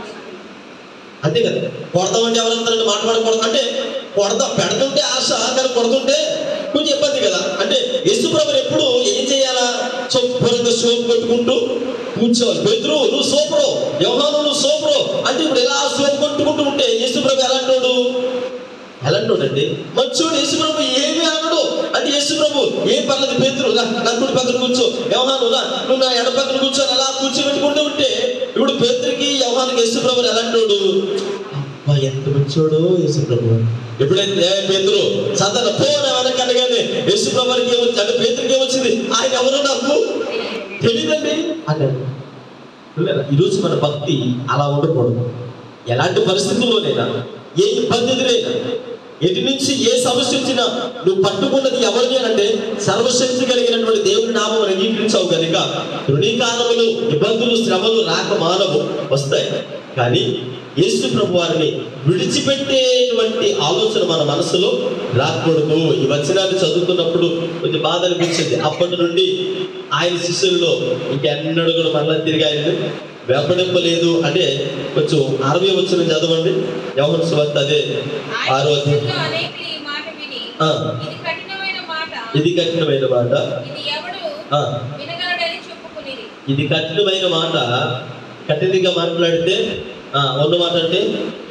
అంతే కదా కొడతామంటే ఎవరంటారంటే మాట మాట కొడతా అంటే కొడతా పెడుతుంటే ఆశ కానీ కొడుతుంటే కొంచెం ఇబ్బంది కదా అంటే యేసుప్రభు ఎప్పుడు ఏం చేయాలా శుభ్రంగా సోపు కొట్టుకుంటూ కూర్చోవాలి బెదురు నువ్వు సోపురు వ్యవహారం నువ్వు సోపురు అంటే ఇప్పుడు ఎలా సోపు కొట్టుకుంటూ ఉంటే యేసుప్రభు ఎలాంటోడు ఎలాంటోడు అండి మంచోడు యేసుప్రభు ఏమి అనడు అంటే యేసుప్రభు ఏం పర్లేదు పేతురు రా, నా కుడి పక్కన కూర్చో వ్యవహారం రా నువ్వు నా ఎడ పక్కన కూర్చొని అలా కూర్చోబెట్టుకుంటూ ఉంటే ఇప్పుడు పేతురికి వ్యవహానికి యేసుప్రభు ఎలాంటోడు అబ్బా ఎంత మంచోడు యేసుప్రభు ఎప్పుడైతే ఏ పేతురు సదన పోన వెనకనగానే యేసుప్రభుకి ఏమొచ్చి అంటే పేతురికి ఏమొచ్చింది ఆయన ఎవరు నాకు తెలియదండి అన్నాడు పిల్లరా, ఈరోజు మన భక్తి అలా ఉండకూడదు ఎలాంటి పరిస్థితుల్లోనైనా ఏ ఇబ్బంది ఎదురైనా ఎటు నుంచి ఏ సమస్య వచ్చినా నువ్వు పట్టుకున్నది ఎవరిని అని అంటే సర్వశక్తి కలిగినటువంటి దేవుని నామం అంగీకరించావు కనుక తృణీకారములు ఇబ్బందులు శ్రమలు రాక మానవు వస్తాయి కానీ యేసు ప్రభు వారిని విడిచిపెట్టేటువంటి ఆలోచన మన మనసులో రాకూడదు ఈ వచనాన్ని చదువుతున్నప్పుడు కొంచెం బాధ అనిపించింది అప్పటి నుండి ఆయన శిష్యుల్లో ఇంకెన్నడూ కూడా మరలా తిరిగి ఆయన వెంబడింపలేదు అంటే కొంచెం అరవై వచ్చిన చదవండి ఎవరి సువార్త అదే ఆరో
ఆయన
అధ్యాయం.
శిష్యుల్లో అనేకులు ఈ మాట విని
ఆ,
ఇది కఠినమైన మాట
ఇది కఠినమైన మాట
ఇది ఎవడు
ఆ,
వినగలడని చెప్పుకునేది
ఇది కఠినమైన మాట కఠినంగా మాట్లాడితే ఆ, ఉన్న మాట అంటే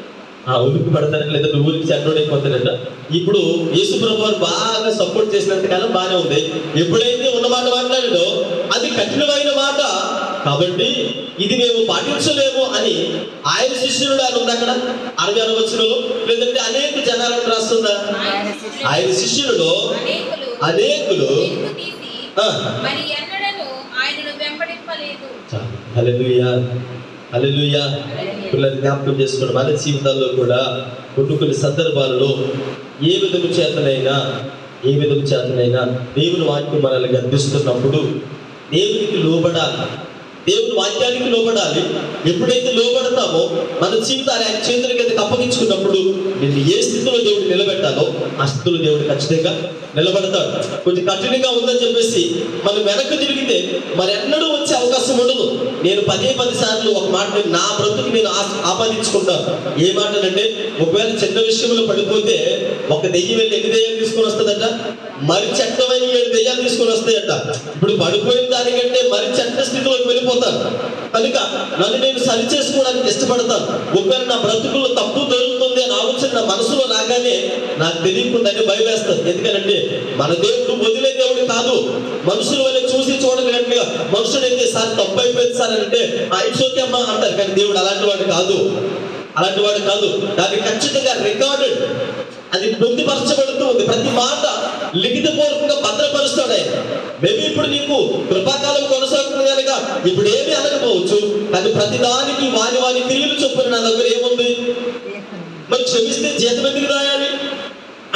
ఆ ఉలికి పడతారట లేదా నువ్వు ఊరికి చెడ్డోడైపోతారట ఇప్పుడు యేసు ప్రభు వారు బాగా సపోర్ట్ చేసినంత కాలం బాగానే ఉంది ఎప్పుడైతే ఉన్న మాట మాట్లాడాడో అది కఠినమైన మాట కాబట్టి ఇది మేము పాటించలేము అని ఆయన శిష్యుడు అని ఉంది అక్కడ అరవై అరవై వచ్చినలో లేదంటే అనేక జనాలను రాస్తుందా
ఆయన శిష్యులు
ఆయన శిష్యులలో
అనేకులు
అనేకులు
వెనుక తీసి
ఆ,
మరి ఎన్నడను ఆయనను వెంబడింపలేదు
హల్లెలూయా హల్లెలూయా పిల్లలు జ్ఞాపకం చేసుకోండి మన జీవితాల్లో కూడా కొన్ని కొన్ని సందర్భాలలో ఏ విధము చేతనైనా ఏ విధము చేతనైనా దేవుని వాక్యం మనల్ని గర్భిస్తున్నప్పుడు దేవునికి లోబడాలి దేవుని వాక్యానికి లోబడాలి ఎప్పుడైతే లోబడతామో మన జీవితాన్ని ఆయన చేతుల కిందకి అప్పగించుకున్నప్పుడు నిన్ను ఏ స్థితిలో దేవుడు నిలబెట్టాలో ఆ స్థితిలో దేవుడు ఖచ్చితంగా నిలబడతాడు కొంచెం కఠినంగా ఉందని చెప్పేసి మనం వెనక్కి తిరిగితే మరి ఎన్నడూ వచ్చే అవకాశం ఉండదు నేను పదే పది సార్లు ఒక మాట నా బ్రతుకు నేను ఆ- ఆపాదించుకుంటాను ఏ మాటనంటే ఒకవేళ చిన్న విషయంలో పడిపోతే ఒక దెయ్యం వెళ్ళి ఎన్ని దెయ్యాలు తీసుకొని వస్తుందట మరి చట్టమైన ఏడు దెయ్యాలు తీసుకొని వస్తాయట ఇప్పుడు పడిపోయిన దానికంటే మరి చెడ్డ స్థితిలోకి వెళ్ళిపోతాను కనుక నన్ను నేను సరి చేసుకోవడానికి ఇష్టపడతాను ఒకవేళ నా బ్రతుకుల్లో తప్పు జరుగుతుంది అని ఆలోచన నా మనసులో రాగానే నాకు తెలియకుండానే భయం వేస్తుంది ఎందుకంటే మన దేవుడు వదిలే దేవుడు కాదు మనుషుల వల్ల చూసి చూడలేనట్టుగా మనుషుడైతే సార్ తప్పు అయిపోయింది సార్ అని అంటే ఆ ఇట్స్ ఓకే అమ్మా అంటారు కానీ దేవుడు అలాంటి వాడు కాదు అలాంటి వాడు కాదు దాన్ని ఖచ్చితంగా రికార్డెడ్ అది పొందుపరచబడుతూ ఉంది ప్రతి మాట లిఖితపూర్వకంగా భద్రపరుస్తాడు ఆయన మేబీ ఇప్పుడు నీకు కృపాకాలం కొనసాగుతుంది కనుక ఇప్పుడు ఏమీ అనకపోవచ్చు కానీ ప్రతి దానికి వాని వాని క్రియలు చొప్పున నా దగ్గర ఏముంది మరి క్షమిస్తే జీతం ఎందుకు రాయాలి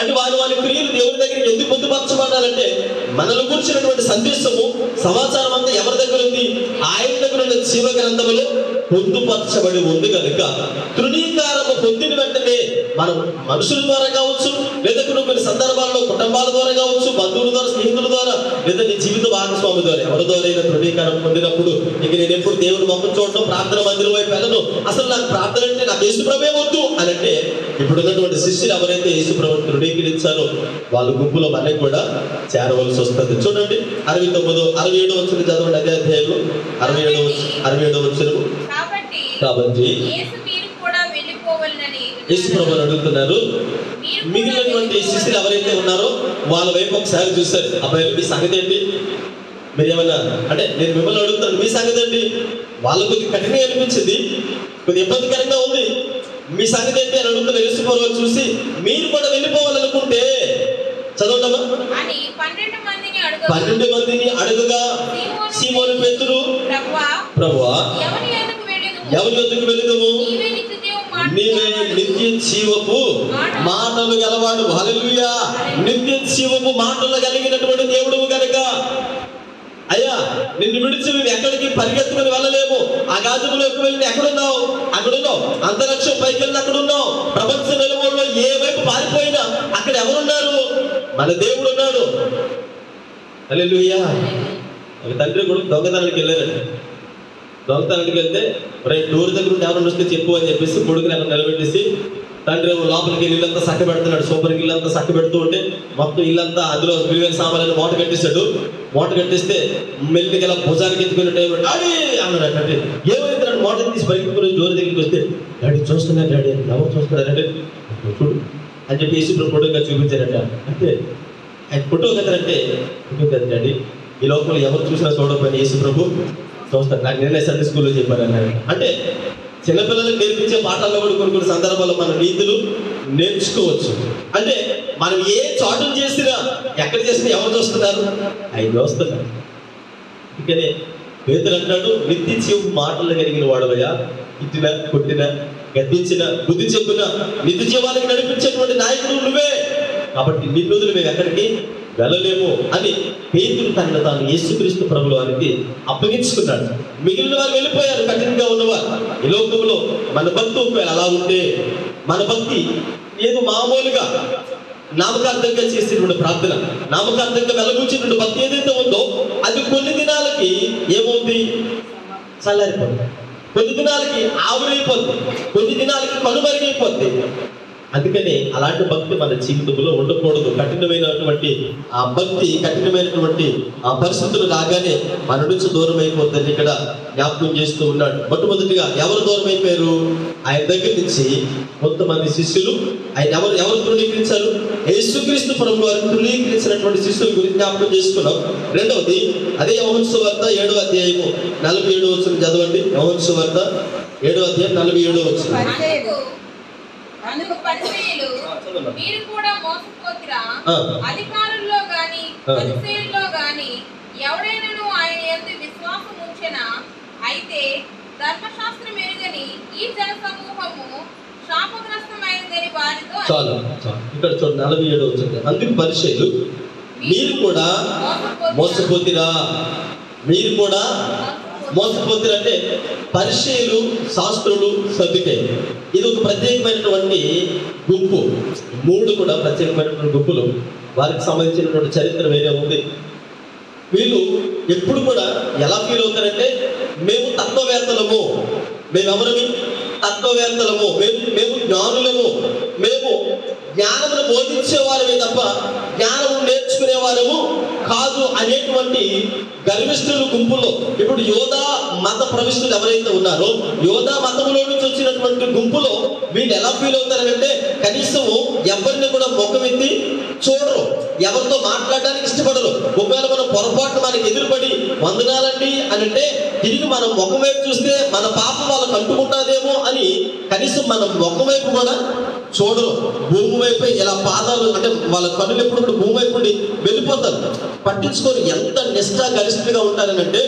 అంటే వారి వారి క్రియలు దేవుని దగ్గరికి ఎందుకు పొందుపరచబడాలంటే మనల్ని కూర్చున్నటువంటి సందేశము సమాచారం అంతా ఎవరి దగ్గర ఉంది ఆయన దగ్గర ఉన్న జీవ గ్రంథములో పొందుపరచబడి ఉంది కనుక తృణీకారము పొందిన వెంటనే మనం మనుషుల ద్వారా కావచ్చు లేదా కొన్ని కొన్ని సందర్భాల్లో కుటుంబాల ద్వారా కావచ్చు బంధువుల ద్వారా స్నేహితుల ద్వారా లేదా నీ జీవిత భాగస్వామి ద్వారా ఎవరి ద్వారా అయినా తృణీకారం పొందినప్పుడు ఇక నేను ఎప్పుడు దేవుని మొక్కం చూడటం ప్రార్థన మందిరం వైపు వెళ్ళను అసలు నాకు ప్రార్థన అంటే నాకు యేసుప్రభే వద్దు అని అంటే ఇప్పుడు ఉన్నటువంటి శిష్యులు ఎవరైతే యేసుప్రభు తృణీకరించారో వాళ్ళ గుంపులో మనకి కూడా చేరవలసి వస్తుంది చూడండి అరవై తొమ్మిదో అరవై ఏడో వచ్చిన చదవండి అదే అధ్యాయంలో అరవై ఏడో అరవై ఏడో వచ్చిన
కాబట్టి
కాబట్టి
యేసు మీరు కూడా వెళ్ళిపోవాలని
యేసుప్రభు అని అడుగుతున్నారు
మీరు కూడా
మిగిలినటువంటి శిష్యులు ఎవరైతే ఉన్నారో వాళ్ళ వైపు ఒకసారి చూస్తారు అబ్బాయి మీ సంగతి ఏంటి మీరు ఏమన్నా అంటే నేను మిమ్మల్ని అడుగుతాను మీ సంగతి ఏంటి వాళ్ళకు కొద్ది కఠినంగా అనిపించింది కొద్ది ఇబ్బందికరంగా ఉంది మీ సంగతి ఏంటి అని అడుగుతున్న యేసుప్రభు చూసి మీరు కూడా వెళ్ళిపోవాలనుకుంటే చదవటమా
అని పన్నెండు మందిని అడుగు
పన్నెండు మందిని అడుగుగా సీమోను పెతురు
ప్రభువా
ప్రభువా
ఎవరి ఎందుకు వెళ్ళదు
ఎవరి వద్దకు వెళుదము
నీవే నిత్యదేవు
నీవే నిత్య జీవపు మాటలు గలవాడు హల్లెలూయా నిత్య జీవపు మాటలు కలిగినటువంటి దేవుడు కనుక అయ్యా నిన్ను విడిచి మేము ఎక్కడికి పరిగెత్తుకుని వెళ్ళలేము ఆ గాజులోకి వెళ్ళి ఎక్కడున్నావు అక్కడున్నావు అంతరిక్షం పైకి వెళ్ళి అక్కడున్నావు ప్రపంచ నిలవల్లో ఏ వైపు పారిపోయినా అక్కడ ఎవరున్నారు మన దేవుడు ఉన్నాడు హల్లెలూయా ఒక తండ్రి కూడా దొంగతనానికి వెళ్ళారండి దొంగతనానికి వెళ్తే రైట్ డోర్ దగ్గర ఉండి ఎవరైనా వస్తే చెప్పు అని చెప్పేసి కొడుకుని అక్కడ నిలబెట్టేసి తండ్రి ఏమో లోపలికి వెళ్ళి ఇల్లంతా సక్క పెడుతున్నాడు సూపర్కి ఇల్లంతా సక్క పెడుతూ ఉంటే మొత్తం ఇల్లంతా అందులో విలువైన సామాన్లు మూట కట్టేశాడు మూట కట్టేస్తే మెల్లిగా ఇలా భుజానికి ఎత్తుకునే టైం డాడీ అన్నాడు అంటే ఏమైంది మూట తీసి పరిగెత్తుకుని డోర్ దగ్గరికి వస్తే డాడీ చూస్తున్నా డాడీ ఎవరు చూస్తున్నారంటే చూడు అని చెప్పి యేసు ప్రభు ఫోటోగా చూపించారట అంటే ఆయన ఫోటో కదంటే ఫోటో కదా డాడీ ఈ లోపల ఎవరు చూసినా చూడకపోయినా యేసు ప్రభు చూస్తారు నాకు నిన్నే సండే స్కూల్లో చెప్పారు అన్నాడు అంటే చిన్నపిల్లలకు నేర్పించే పాఠాల్లో కూడా కొన్ని కొన్ని సందర్భాల్లో మన నీతులు నేర్చుకోవచ్చు అంటే మనం ఏ చాటును చేసినా ఎక్కడ చేసినా ఎవరు చూస్తున్నారు ఆయన చూస్తున్నారు అందుకనే పేదలు అంటాడు నిత్య జీవు మాటలు కలిగిన వాడవయ్యా ఇట్టిన కొట్టిన గద్దించిన బుద్ధి చెప్పిన నిత్య జీవానికి నడిపించేటువంటి నాయకుడు నువ్వే కాబట్టి నిన్ను వదిలి మేము ఎక్కడికి వెళ్ళలేము అని పేతురు తనను తాను యేసుక్రీస్తు ప్రభుల వారికి అప్పగించుకున్నాడు మిగిలిన వారు వెళ్ళిపోయారు కఠినంగా ఉన్నవారు ఈ లోకంలో మన భక్తి ఒకవేళ అలా ఉంటే మన భక్తి ఏదో మామూలుగా నామకార్థంగా చేసేటువంటి ప్రార్థన నామకార్థంగా వెలగూచినటువంటి భక్తి ఏదైతే ఉందో అది కొన్ని దినాలకి ఏమవుతుంది చల్లారిపోతుంది కొన్ని దినాలకి ఆవిరైపోతుంది కొన్ని దినాలకి కనుమరుగైపోతుంది అందుకని అలాంటి భక్తి మన జీవితంలో ఉండకూడదు కఠినమైనటువంటి ఆ భక్తి కఠినమైనటువంటి ఆ పరిస్థితులు రాగానే మన నుంచి దూరం అయిపోతుందని ఇక్కడ జ్ఞాపకం చేస్తూ ఉన్నాడు మొట్టమొదటిగా ఎవరు దూరం అయిపోయారు ఆయన దగ్గర నుంచి కొంతమంది శిష్యులు ఆయన ఎవరు ఎవరు తృణీకరించారు యేసుక్రీస్తు ప్రభు వారు తృణీకరించినటువంటి శిష్యుల గురించి జ్ఞాపకం చేసుకున్నాం రెండవది అదే యవహన్సు వార్త ఏడో అధ్యాయము నలభై ఏడో వచ్చిన చదవండి యవహన్సు వార్త ఏడో అధ్యాయం నలభై ఏడో వచ్చిన
అందుకు అందుకు పరిచయులు మీరు కూడా మోసపోతురా
ఆ.
అధికారుల్లో గాని
ఆ.
పరిచయుల్లో గాని ఎవడైనాను ఆయన యందు విశ్వాసం ఉంచెనా అయితే ధర్మశాస్త్రం ఎరుగని ఈ జన సమూహము శాపగ్రస్తమైనదని వారితో
చాలు చాలు ఇక్కడ చూడండి నలభై ఏడు వచ్చింది అందుకు పరిచయులు మీరు కూడా మోసపోతిరా మీరు కూడా మోసపోతిరా అంటే పరిచయులు శాస్త్రులు సర్దుకాయలు ఇది ఒక ప్రత్యేకమైనటువంటి గుంపు మూడు కూడా ప్రత్యేకమైనటువంటి గుంపులు వారికి సంబంధించినటువంటి చరిత్ర వేరే ఉంది వీళ్ళు ఎప్పుడు కూడా ఎలా ఫీల్ అవుతారంటే మేము తత్వవేత్తలము మేమెవరమి తత్వవేత్తలము మేము మేము జ్ఞానులము మేము జ్ఞానమును బోధించేవారమే తప్ప జ్ఞానము నేర్చుకునేవారము కాదు అనేటువంటి గర్విష్ఠుల గుంపులో ఇప్పుడు యోధా మత ప్రవిష్ఠులు ఎవరైతే ఉన్నారో యోధా మతంలో నుంచి వచ్చినటువంటి గుంపులో వీళ్ళు ఎలా ఫీల్ అవుతారంటే కనీసము ఎవరిని కూడా ముఖం ఎత్తి చూడరు ఎవరితో మాట్లాడడానికి ఇష్టపడరు ఒకవేళ మనం పొరపాటు మనకి ఎదురుపడి వందనాలండి అని అంటే తిరిగి మనం ముఖం వైపు చూస్తే మన పాప వాళ్ళకి అంటుకుంటాదేమో అని కనీసం మనం ముఖం వైపు కూడా చూడరు భూమి వైపు ఇలా పాదాలు అంటే వాళ్ళ కన్నులు ఎప్పుడు కూడా భూమి వైపు నుండి వెళ్ళిపోతారు పట్టించుకొని ఎంత నిష్ఠ గరిష్ఠగా ఉంటారనంటే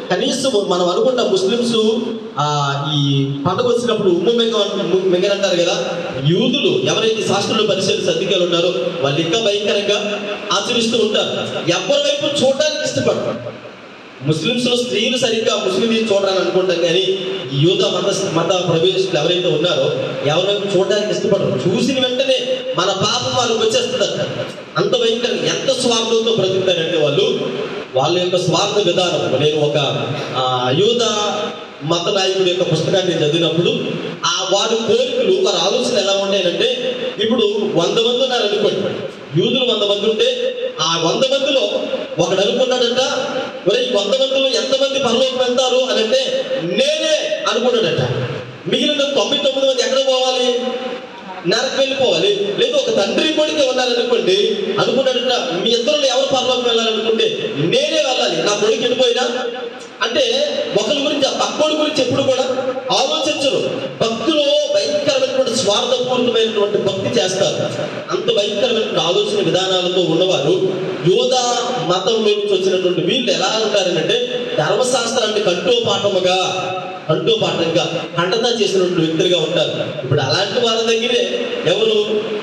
కనీసం మనం అనుకున్న ముస్లిమ్స్ ఆ ఈ పండుగ వచ్చినప్పుడు ఉమ్ము మెగ మెగరంటారు కదా యూదులు ఎవరైతే శాస్త్రులు పరిశీలి సర్దికాలు ఉన్నారో వాళ్ళు ఇంకా భయంకరంగా ఆచరిస్తూ ఉంటారు ఎవరి వైపు చూడడానికి ఇష్టపడరు ముస్లింస్ లో స్త్రీలు సరిగ్గా ముస్లిం చూడాలని అనుకుంటాం కానీ ఈ యూద మత మత ప్రవేశికులు ఎవరైతే ఉన్నారో ఎవరి వైపు చూడడానికి ఇష్టపడరు చూసిన వెంటనే మన పాపం వాళ్ళకి వచ్చేస్తుందంట అంత భయంకరంగా ఎంత స్వార్థంతో బ్రతుకుతారంటే వాళ్ళు వాళ్ళ యొక్క స్వార్థ విధానం నేను ఒక ఆ, యూద మత నాయకుడి యొక్క పుస్తకాన్ని నేను చదివినప్పుడు ఆ వారి కోరికలు వారి ఆలోచన ఎలా ఉంటాయంటే ఇప్పుడు వంద మంది ఉన్నారు అనుకోండి యూదులు వంద మంది ఉంటే ఆ వంద మందిలో ఒకడు అనుకున్నాడంట మరి ఈ వంద మందిలో ఎంతమంది పరలోకం వెళ్తారు అని అంటే నేనే అనుకున్నాడట మిగిలిన తొంభై తొమ్మిది మంది ఎక్కడ పోవాలి నరకు వెళ్ళిపోవాలి లేదా ఒక తండ్రి కొడుకు ఉన్నారనుకోండి అనుకున్నాడట మీ ఇద్దరు ఎవరు పరలోకం వెళ్ళాలనుకుంటే నేనే వెళ్ళాలి నా కొడుకు వెళ్ళిపోయినా అంటే ఒకరి గురించి ఆ పక్కోడి గురించి ఎప్పుడు కూడా ఆలోచించరు భక్తులు భయంకరమైనటువంటి స్వార్థపూరితమైనటువంటి భక్తి చేస్తారు అంత భయంకరమైనటువంటి ఆలోచన విధానాలతో ఉన్నవారు యోధా మతంలో నుంచి వచ్చినటువంటి వీళ్ళు ఎలా ఉంటారంటే ధర్మశాస్త్రాన్ని కంఠోపాఠముగా కంఠోపాఠంగా ఖండత చేసినటువంటి వ్యక్తులుగా ఉంటారు ఇప్పుడు అలాంటి వారి దగ్గరే ఎవరు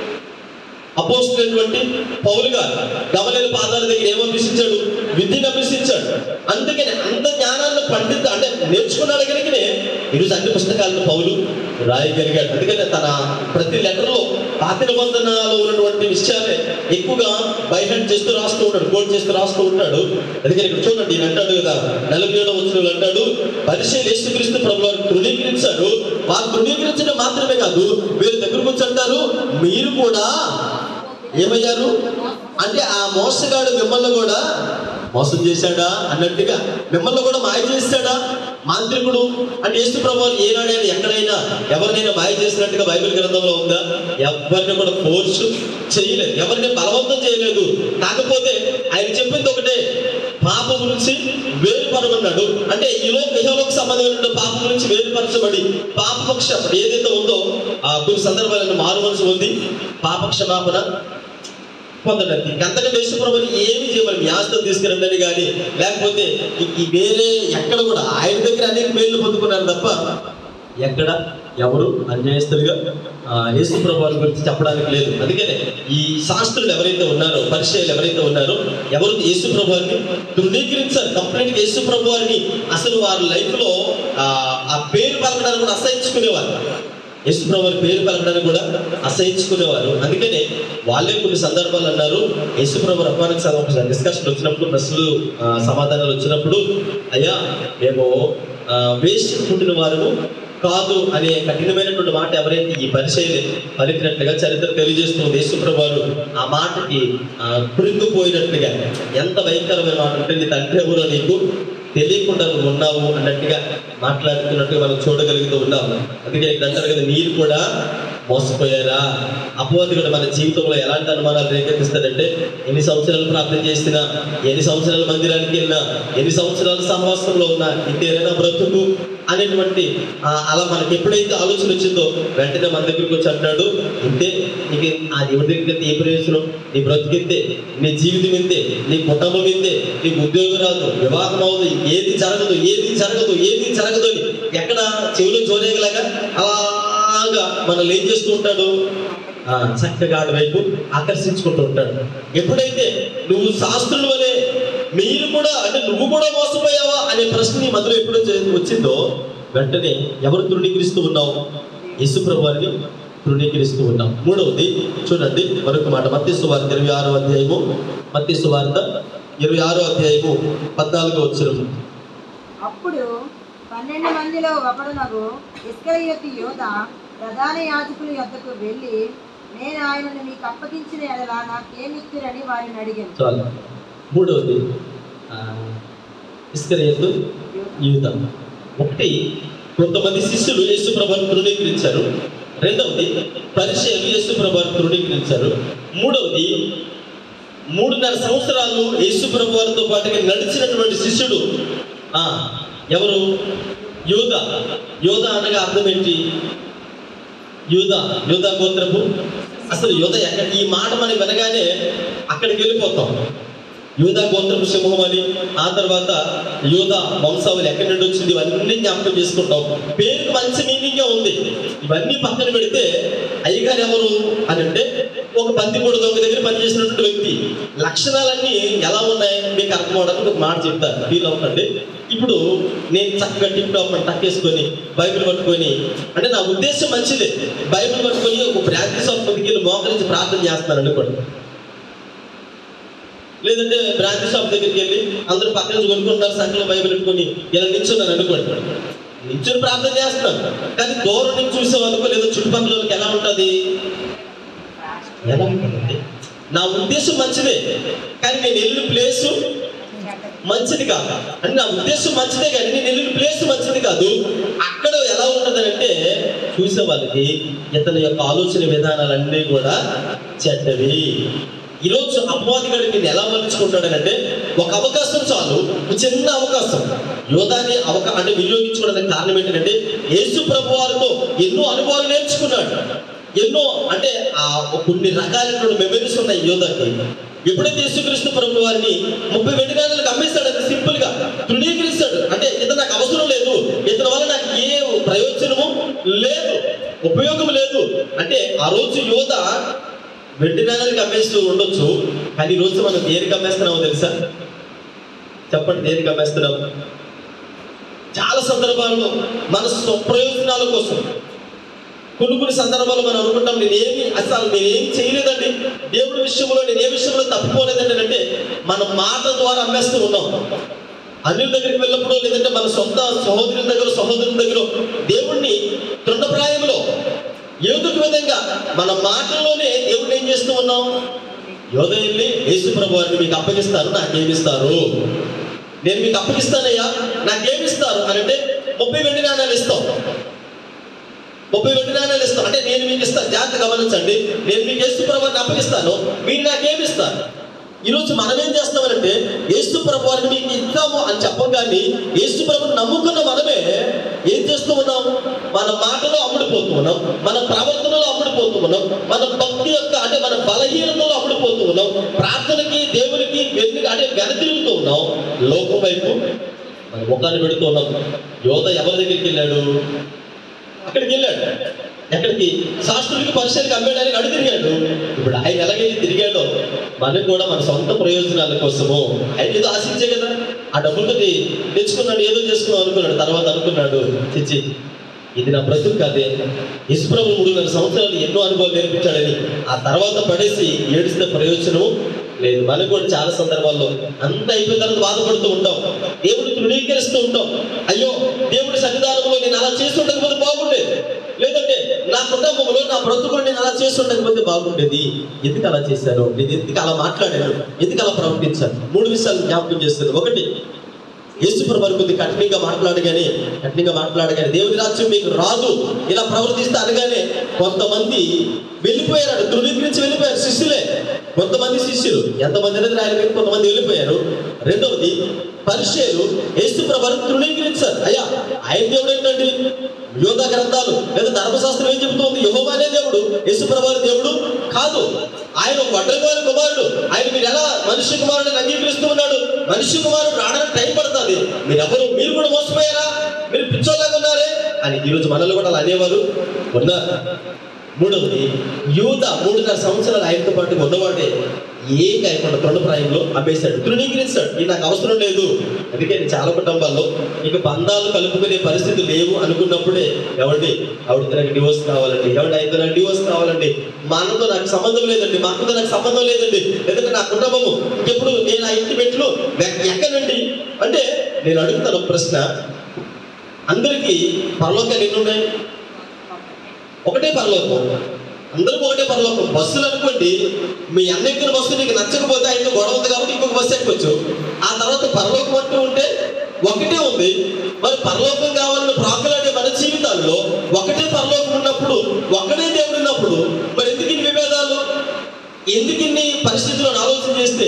అపోస్తున్నటువంటి పౌలు గారు గమలేని పాదాల దగ్గర ఏమో అభ్యసించాడు విద్యను అభ్యసించాడు అందుకని అంత జ్ఞానాన్ని పండిత అంటే నేర్చుకున్నాడు కనుకనే ఈరోజు అన్ని పుస్తకాలను పౌలు రాయగలిగాడు అందుకని తన ప్రతి లెటర్లో పాత నిబంధనలో ఉన్నటువంటి విషయాలే ఎక్కువగా బైహెడ్ చేస్తూ రాస్తూ ఉంటాడు కోట్ చేస్తూ రాస్తూ ఉంటాడు అందుకని ఇక్కడ చూడండి ఈయన అంటాడు కదా నలభై ఏడవ వచ్చిన అంటాడు పరిచయం యేసుక్రీస్తు ప్రభు వారు తృణీకరించాడు వారు తృణీకరించడం మాత్రమే కాదు వీరి దగ్గరకు వచ్చి అంటారు మీరు కూడా ఏమయ్యారు అంటే ఆ మోసగాడు మిమ్మల్ని కూడా మోసం చేశాడా అన్నట్టుగా మిమ్మల్ని కూడా మాయ చేశాడా మాంత్రికుడు అంటే యేసు ప్రభు ఏనాడైనా ఎక్కడైనా ఎవరినైనా మాయ చేసినట్టుగా బైబిల్ గ్రంథంలో ఉందా ఎవరిని కూడా ఫోర్స్ చేయలేదు ఎవరిని బలవంతం చేయలేదు కాకపోతే ఆయన చెప్పింది ఒకటే పాపం నుంచి వేరుపరమన్నాడు అంటే ఈలోక ఇహలోక సంబంధమైన పాపం నుంచి వేరుపరచబడి పాపపక్ష ఏదైతే ఉందో ఆ కొన్ని సందర్భాలను మారు మనసు ఉంది పాప క్షమాపణ పొందడానికి అంతగా దేశప్రభుని ఏమి చేయమని మీ ఆస్తిని తీసుకురండి కానీ లేకపోతే ఈ- ఈ వేరే ఎక్కడ కూడా ఆయన దగ్గర అనేక మేలు పొందుకున్నారు తప్ప ఎక్కడ ఎవరు అన్యాయస్తులుగా ఆ, యేసు ప్రభువారి గురించి చెప్పడానికి లేదు అందుకనే ఈ శాస్త్రులు ఎవరైతే ఉన్నారో పరిచయాలు ఎవరైతే ఉన్నారో ఎవరు యేసు ప్రభువారిని తృణీకరించారు కంప్లీట్ యేసు ప్రభువారిని అసలు వారి లైఫ్ లో ఆ ఆ పేరు పలకడానికి కూడా అసహించుకునేవారు యేసుప్రభు వారి పేరు పలకడానికి కూడా అసహించుకునేవారు అందుకనే వాళ్ళే కొన్ని సందర్భాలు అన్నారు యేసుప్రభు రవ్వానికి ఒక డిస్కషన్ వచ్చినప్పుడు ప్రశ్నలు ఆ, సమాధానాలు వచ్చినప్పుడు అయ్యా మేము ఆ, వేస్ట్ పుట్టిన వారు కాదు అనే కఠినమైనటువంటి మాట ఎవరైతే ఈ పరిచయం పలికినట్లుగా చరిత్ర తెలియజేస్తుంది యేసుప్రభు వారు ఆ మాటకి ఆ, కృంగిపోయినట్లుగా ఎంత భయంకరమైన మాట అంటే నీ తండ్రి ఎవరో నీకు తెలియకుండా నువ్వు ఉన్నావు అన్నట్టుగా మాట్లాడుతున్నట్టుగా మనం చూడగలుగుతూ ఉన్నాము అందుకే ఇక్కడ అంటారు కదా మీరు కూడా మోసపోయారా అపవాది కూడా మన జీవితంలో ఎలాంటి అనుమానాలు రేకెత్తిస్తాడంటే ఎన్ని సంవత్సరాలు ప్రార్థన చేసినా ఎన్ని సంవత్సరాలు మందిరానికి వెళ్ళినా ఎన్ని సంవత్సరాలు సహవాసంలో ఉన్నా ఇంతేనా బ్రతుకు అనేటువంటి ఆ, అలా మనకి ఎప్పుడైతే ఆలోచన వచ్చిందో వెంటనే మన దగ్గరికి వచ్చి అంటాడు ఇంతే నీకు ఆ దేవుడి దగ్గరికి ఏ ప్రయోజనం నీ బ్రతుకింతే నీ జీవితం ఇంతే నీ కుటుంబం ఇంతే నీకు ఉద్యోగం రాదు వివాహం అవ్వదు ఏది జరగదు ఏది జరగదు ఏది జరగదు అని ఎక్కడ చెవులు జోరేగలాగా అలాగా మనల్ని ఏం చేస్తూ ఉంటాడు ఆ, చక్కగా ఆడి వైపు ఆకర్షించుకుంటూ ఉంటాడు ఎప్పుడైతే నువ్వు శాస్త్రుల వలె మీరు కూడా అంటే నువ్వు కూడా మోసపోయావా అనే ప్రశ్న నీ మధ్యలో ఎప్పుడు వచ్చిందో వెంటనే ఎవరు తృణీకరిస్తూ ఉన్నావు యేసు ప్రభువారిని తృణీకరిస్తూ ఉన్నాం మూడవది చూడండి మరొక మాట మత్తి సువార్త ఇరవై ఆరో అధ్యాయము మత్తి సువార్త ఇరవై ఆరో అధ్యాయము పద్నాలుగో వచ్చిన
అప్పుడు పన్నెండు మందిలో ఒకడునకు ఇస్కరియోతి యోధ ప్రధాన యాజకుల యొద్దకు వెళ్ళి నేను ఆయనను మీకు అప్పగించిన ఎడల నాకేమిత్తిరని వారిని అడిగాను
చాలు మూడవది ఆ, ఇస్కరియతు యూద ఒకటి కొంతమంది శిష్యులు యేసు ప్రభుని తృణీకరించారు రెండవది పరిచయం యేసు ప్రభుని తృణీకరించారు మూడవది మూడున్నర సంవత్సరాలు యేసు ప్రభు వారితో పాటుగా నడిచినటువంటి శిష్యుడు ఆ, ఎవరు యోధ యోధ అనగా అర్థం ఏంటి యూద యూద గోత్రపు అసలు యూద ఎక్కడ ఈ మాట మనకి వినగానే అక్కడికి వెళ్ళిపోతాం యూదా గోత్రపు సింహం అని ఆ తర్వాత యూదా వంశావళి ఎక్కడి నుండి వచ్చింది ఇవన్నీ జ్ఞాపకం చేసుకుంటాం పేరుకు మంచి మీనింగే ఉంది ఇవన్నీ పక్కన పెడితే అయ్యగారు ఎవరు అని అంటే ఒక బందిపూడి దొంగ దగ్గర పనిచేసినటువంటి వ్యక్తి లక్షణాలన్నీ ఎలా ఉన్నాయి మీకు అర్థం అవడానికి ఒక మాట చెప్తాను ఫీల్ అవ్వకండి ఇప్పుడు నేను చక్కగా టిప్ టాప్ అని టక్కేసుకొని బైబిల్ పట్టుకొని అంటే నా ఉద్దేశం మంచిదే బైబిల్ పట్టుకొని ఒక ప్రాంతీయ షాప్ ముందుకు వెళ్ళి మోకరించి ప్రార్థన చేస్తాను అనుకోండి లేదంటే బ్రాంతి షాప్ దగ్గరికి వెళ్ళి అందరూ పక్కన నుంచి కొనుక్కుంటారు సంఖ్యలో బైబిల్ పెట్టుకొని ఇలా నిల్చున్నాను అనుకోండి నిల్చొని ప్రార్థన చేస్తున్నాను కానీ దూరం నుంచి చూసామనుకో లేదా చుట్టుపక్కల వాళ్ళకి ఎలా ఉంటుంది ఎలా ఉంటుందండి నా ఉద్దేశం మంచిదే కానీ నేను వెళ్ళిన ప్లేసు మంచిది కాదు అంటే నా ఉద్దేశం మంచిదే కానీ నేను వెళ్ళిన ప్లేస్ మంచిది కాదు అక్కడ ఎలా ఉంటుందంటే చూసే వాళ్ళకి ఇతని యొక్క ఆలోచన విధానాలన్నీ కూడా చెడ్డవి ఈరోజు అపవాది గడి నేను ఎలా మలుచుకుంటాడనంటే ఒక అవకాశం చాలు ఒక చిన్న అవకాశం యోధాని అవకా అంటే వినియోగించుకోవడానికి కారణం ఏంటంటే యేసు ప్రభు వారితో ఎన్నో అనుభవాలు నేర్చుకున్నాడు ఎన్నో అంటే ఆ కొన్ని రకాలైనటువంటి మెమరీస్ ఉన్నాయి యోధాకి ఎప్పుడైతే యేసుక్రీస్తు ప్రభు వారిని ముప్పై వెండి నాణాలకు అమ్మేస్తాడు అది సింపుల్ గా తృణీకరిస్తాడు అంటే ఇతను నాకు అవసరం లేదు ఇతని వల్ల నాకు ఏ ప్రయోజనము లేదు ఉపయోగం లేదు అంటే ఆ రోజు యోధ వెండి నాణాలకు అమ్మేస్తూ ఉండొచ్చు కానీ ఈ రోజు మనం దేనికి అమ్మేస్తున్నామో తెలుసా చెప్పండి దేనికి అమ్మేస్తున్నాము చాలా సందర్భాల్లో మన స్వప్రయోజనాల కోసం కొన్ని కొన్ని సందర్భాల్లో మనం అనుకుంటాం నేనేమి అసలు నేనేం చేయలేదండి దేవుడి విషయంలో నేను ఏ విషయంలో తప్పిపోలేదండి అంటే మన మాట ద్వారా అమ్మేస్తూ ఉన్నాం అన్యుల దగ్గరికి వెళ్ళినప్పుడు లేదంటే మన సొంత సహోదరుల దగ్గర సహోదరుల దగ్గర దేవుణ్ణి తృండప్రాయంలో ఏదొక విధంగా మన మాటల్లోనే దేవుడిని ఏం చేస్తూ ఉన్నాం యోధ వెళ్ళి యేసు ప్రభు వారిని మీకు అప్పగిస్తారు నాకేమిస్తారు నేను మీకు అప్పగిస్తానయ్యా నాకేమిస్తారు అని అంటే ముప్పై వెండి నాణాలు ఇస్తాం ముప్పై వెండి నాణాలు ఇస్తాం అంటే నేను మీకు ఇస్తాను జాగ్రత్త గమనించండి నేను మీకు యేసు ప్రభువారిని అప్పగిస్తాను మీరు నాకేమిస్తారు ఈరోజు మనం ఏం చేస్తామనంటే యేసు ప్రభు వారిని మీకు ఇస్తాము అని చెప్పగానే యేసు ప్రభుని నమ్ముకున్న మనమే ఏం చేస్తూ ఉన్నాం మన మాటలో అమ్ముడిపోతూ ఉన్నాం మన ప్రవర్తనలో అమ్ముడిపోతూ ఉన్నాం మన భక్తి యొక్క అంటే మన బలహీనతలో అమ్ముడిపోతూ ఉన్నాం ప్రార్థనకి దేవునికి వెన్ను అంటే వెనతిరుగుతూ ఉన్నాం లోకం వైపు మన ముఖాన్ని పెడుతూ ఉన్నాం యోధ ఎవరి దగ్గరికి వెళ్ళాడు అక్కడికి వెళ్ళాడు ఎక్కడికి శాస్త్రుడికి పరిచయానికి అమ్మేయడానికి అడు తిరిగాడు ఇప్పుడు ఆయన ఎలాగైతే తిరిగాడో మనకు కూడా మన సొంత ప్రయోజనాల కోసము ఆయన ఏదో ఆశించే కదా ఆ డబ్బులతో తెచ్చుకున్నాడు ఏదో చేసుకున్నాం అనుకున్నాడు తర్వాత అనుకున్నాడు తెచ్చి ఇది నా బ్రతుకు కాదే యశ్వ్రభు మూడున్నర సంవత్సరాలు ఎన్నో అనుభవాలు నేర్పించాడని ఆ తర్వాత పడేసి ఏడిస్తే ప్రయోజనం లేదు మనకు కూడా చాలా సందర్భాల్లో అంత అయిపోయిన తర్వాత బాధపడుతూ ఉంటాం దేవుడు తృణీకరిస్తూ ఉంటాం అయ్యో దేవుడి సన్నిధానంలో నేను అలా చేసి ఉండకపోతే బాగుండేది లేదంటే నా కుటుంబంలో నా బ్రతుకులు నేను అలా చేసి ఉండకపోతే బాగుండేది ఎందుకు అలా చేశాను నేను ఎందుకు అలా మాట్లాడాను ఎందుకు అలా ప్రవర్తించాను మూడు విషయాలు జ్ఞాపకం చేస్తాను ఒకటి యేసుప్రభు వారు కొద్ది కఠినంగా మాట్లాడగానే కఠినంగా మాట్లాడగానే దేవుని రాజ్యం మీకు రాదు ఇలా ప్రవర్తిస్తే అనగానే కొంతమంది వెళ్ళిపోయారు ధృవీకరించి వెళ్ళిపోయారు శిష్యులే కొంతమంది శిష్యులు ఎంతమంది అనేది రాయలు కానీ కొంతమంది వెళ్ళిపోయారు రెండవది పరిచయలు యేసుప్రభు వారు తృణీకరించారు అయ్యా ఆయన దేవుడు ఏంటండి యోగ గ్రంథాలు లేదా ధర్మశాస్త్రం ఏం చెబుతోంది యెహోవా అనే దేవుడు యేసుప్రభు వారి దేవుడు కాదు ఆయన ఒక వడ్రగారి కుమారుడు ఆయన మీరు ఎలా మనుష్య కుమారుడిని అంగీకరిస్తూ ఉన్నాడు మనుష్య కుమారుడు రావడానికి టైం పడుతుంది మీరు ఎవరు మీరు కూడా మోసపోయారా మీరు పిచ్చోలాగా ఉన్నారే అని ఈరోజు మనల్ని కూడా అలా అనేవారు ఉన్నారు మూడవది యూద మూడున్నర సంవత్సరాలు ఆయనతో పాటు ఉన్నవాడే ఏం కాయకుండా తృణప్రాయంలో అమ్మేశాడు తృణీకరించాడు ఇది నాకు అవసరం లేదు అందుకే నేను చాలా కుటుంబాల్లో ఇక బంధాలు కలుపుకునే పరిస్థితి లేవు అనుకున్నప్పుడే ఎవరిని ఆవిడతో నాకు డివోర్స్ కావాలండి ఎవరి ఆయనతో నాకు డివోర్స్ కావాలండి మా అన్నతో నాకు సంబంధం లేదండి మా అక్కతో నాకు సంబంధం లేదండి లేదంటే నా కుటుంబము ఎప్పుడు నేను ఆ ఇంటి మెట్లు ఎక్క- ఎక్కనండి అంటే నేను అడుగుతాను ఒక ప్రశ్న అందరికీ పరలోకాలు ఎన్ని ఉన్నాయి ఒకటే పరలోకం అందరికీ ఒకటే పరలోకం బస్సులు అనుకోండి మీ అన్న ఎక్కిన బస్సు నీకు నచ్చకపోతే ఆయనతో గొడవ ఉంది కాబట్టి ఇంకొక బస్సు ఎక్కొచ్చు ఆ తర్వాత పరలోకం అంటూ ఉంటే ఒకటే ఉంది మరి పరలోకం కావాలని ప్రాకులాడే మన జీవితాల్లో ఒకటే పరలోకం ఉన్నప్పుడు ఒకటే దేవుడు ఉన్నప్పుడు మరి ఎందుకు ఇన్ని విభేదాలు ఎందుకు ఇన్ని పరిస్థితులను ఆలోచన చేస్తే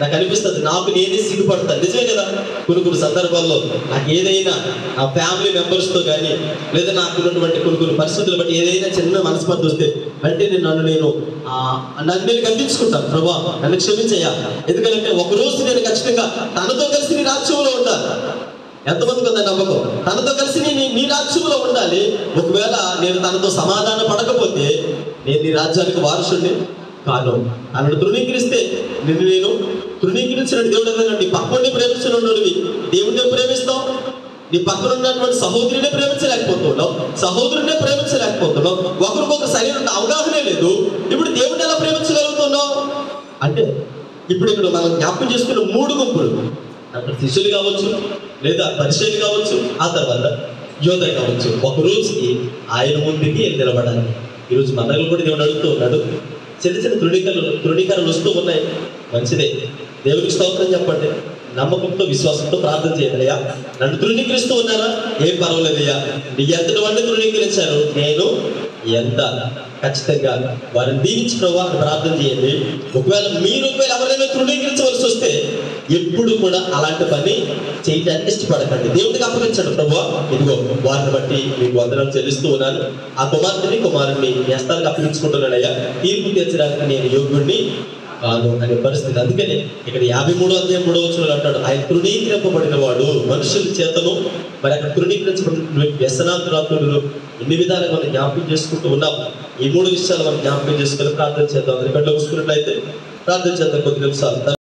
నాకు అనిపిస్తుంది నాకు నేనే సిగ్గుపడతాను నిజమే కదా కొన్ని కొన్ని సందర్భాల్లో నాకు ఏదైనా నా ఫ్యామిలీ మెంబర్స్తో కానీ లేదా నాకు ఉన్నటువంటి కొన్ని కొన్ని పరిస్థితులు బట్టి ఏదైనా చిన్న మనస్పర్ధ వస్తే అంటే నేను నన్ను నేను ఆ, నన్ను నేను గర్తించుకుంటాను ప్రభా నన్ను క్షమించయ్యా ఎందుకంటే ఒక రోజు నేను ఖచ్చితంగా తనతో కలిసి నీ రాజ్యంలో ఉండాలి ఎంతమందికి ఉందా నమ్మకం తనతో కలిసి నీ నీ రాజ్యంలో ఉండాలి ఒకవేళ నేను తనతో సమాధాన పడకపోతే నేను నీ రాజ్యానికి వారసుడిని కాను అన్నట్టు తృణీకరిస్తే నిన్ను నేను తృణీకరించిన దేవుడు ఏదైనా నీ పక్కనే ప్రేమించినవి దేవుడినే ప్రేమిస్తావు నీ పక్కన ఉన్నటువంటి సహోదరునే ప్రేమించలేకపోతున్నావు సహోదరునే ప్రేమించలేకపోతున్నావు ఒకరికొకరు సరైన అవగాహనే లేదు ఇప్పుడు దేవుడిని ఎలా ప్రేమించగలుగుతున్నావు అంటే ఇప్పుడు ఇక్కడ మనం జ్ఞాపకం చేసుకున్న మూడు గుంపులు అక్కడ శిష్యులు కావచ్చు లేదా పరిచయం కావచ్చు ఆ తర్వాత యోధ కావచ్చు ఒక రోజుకి ఆయన ముందుకి వెళ్ళి నిలబడాలి ఈరోజు మనలో కూడా దేవుడు అడుగుతూ ఉన్నాడు చిన్న చిన్న తృణీకరణ తృణీకరణలు వస్తూ ఉన్నాయి మంచిదే దేవునికి స్తోత్రం చెప్పండి నమ్మకంతో విశ్వాసంతో ప్రార్థన చేయండి అయ్యా నన్ను తృణీకరిస్తూ ఉన్నారా ఏం పర్వాలేదయ్యా నీ ఎంతటి వాడిని తృణీకరించారు నేను ఎంత ఖచ్చితంగా వారిని దీవించి ప్రభావ అని ప్రార్థన చేయండి ఒకవేళ మీరు ఒకవేళ ఎవరైనా తృణీకరించవలసి వస్తే ఎప్పుడు కూడా అలాంటి పని చేయడానికి ఇష్టపడకండి దేవుడికి అప్పగించండి ప్రభా ఇదిగో వారిని బట్టి మీకు వందనాలు చెల్లిస్తూ ఉన్నాను ఆ కుమార్తెని కుమారుడిని మీ హస్తాలకు అప్పగించుకుంటున్నానయ్యా తీర్పు తీర్చడానికి నేను యోగుడిని కాదు అనే పరిస్థితి అందుకని ఇక్కడ యాభై మూడో అధ్యాయం మూడో వచ్చిన అంటాడు ఆయన తృణీకరింపబడిన వాడు మనుషుల చేతను మరి అక్కడ తృణీకరించబడిన వ్యసనాంతరాత్రులు ఎన్ని విధాలుగా మనం జ్ఞాపకం చేసుకుంటూ ఉన్నాం ఈ మూడు విషయాలు మనం జ్ఞాపకం చేసుకుని ప్రార్థన చేద్దాం అందుకంటే చూసుకున్నట్లయితే ప్రార్థన చేద్దాం కొద్ది నిమిషాలు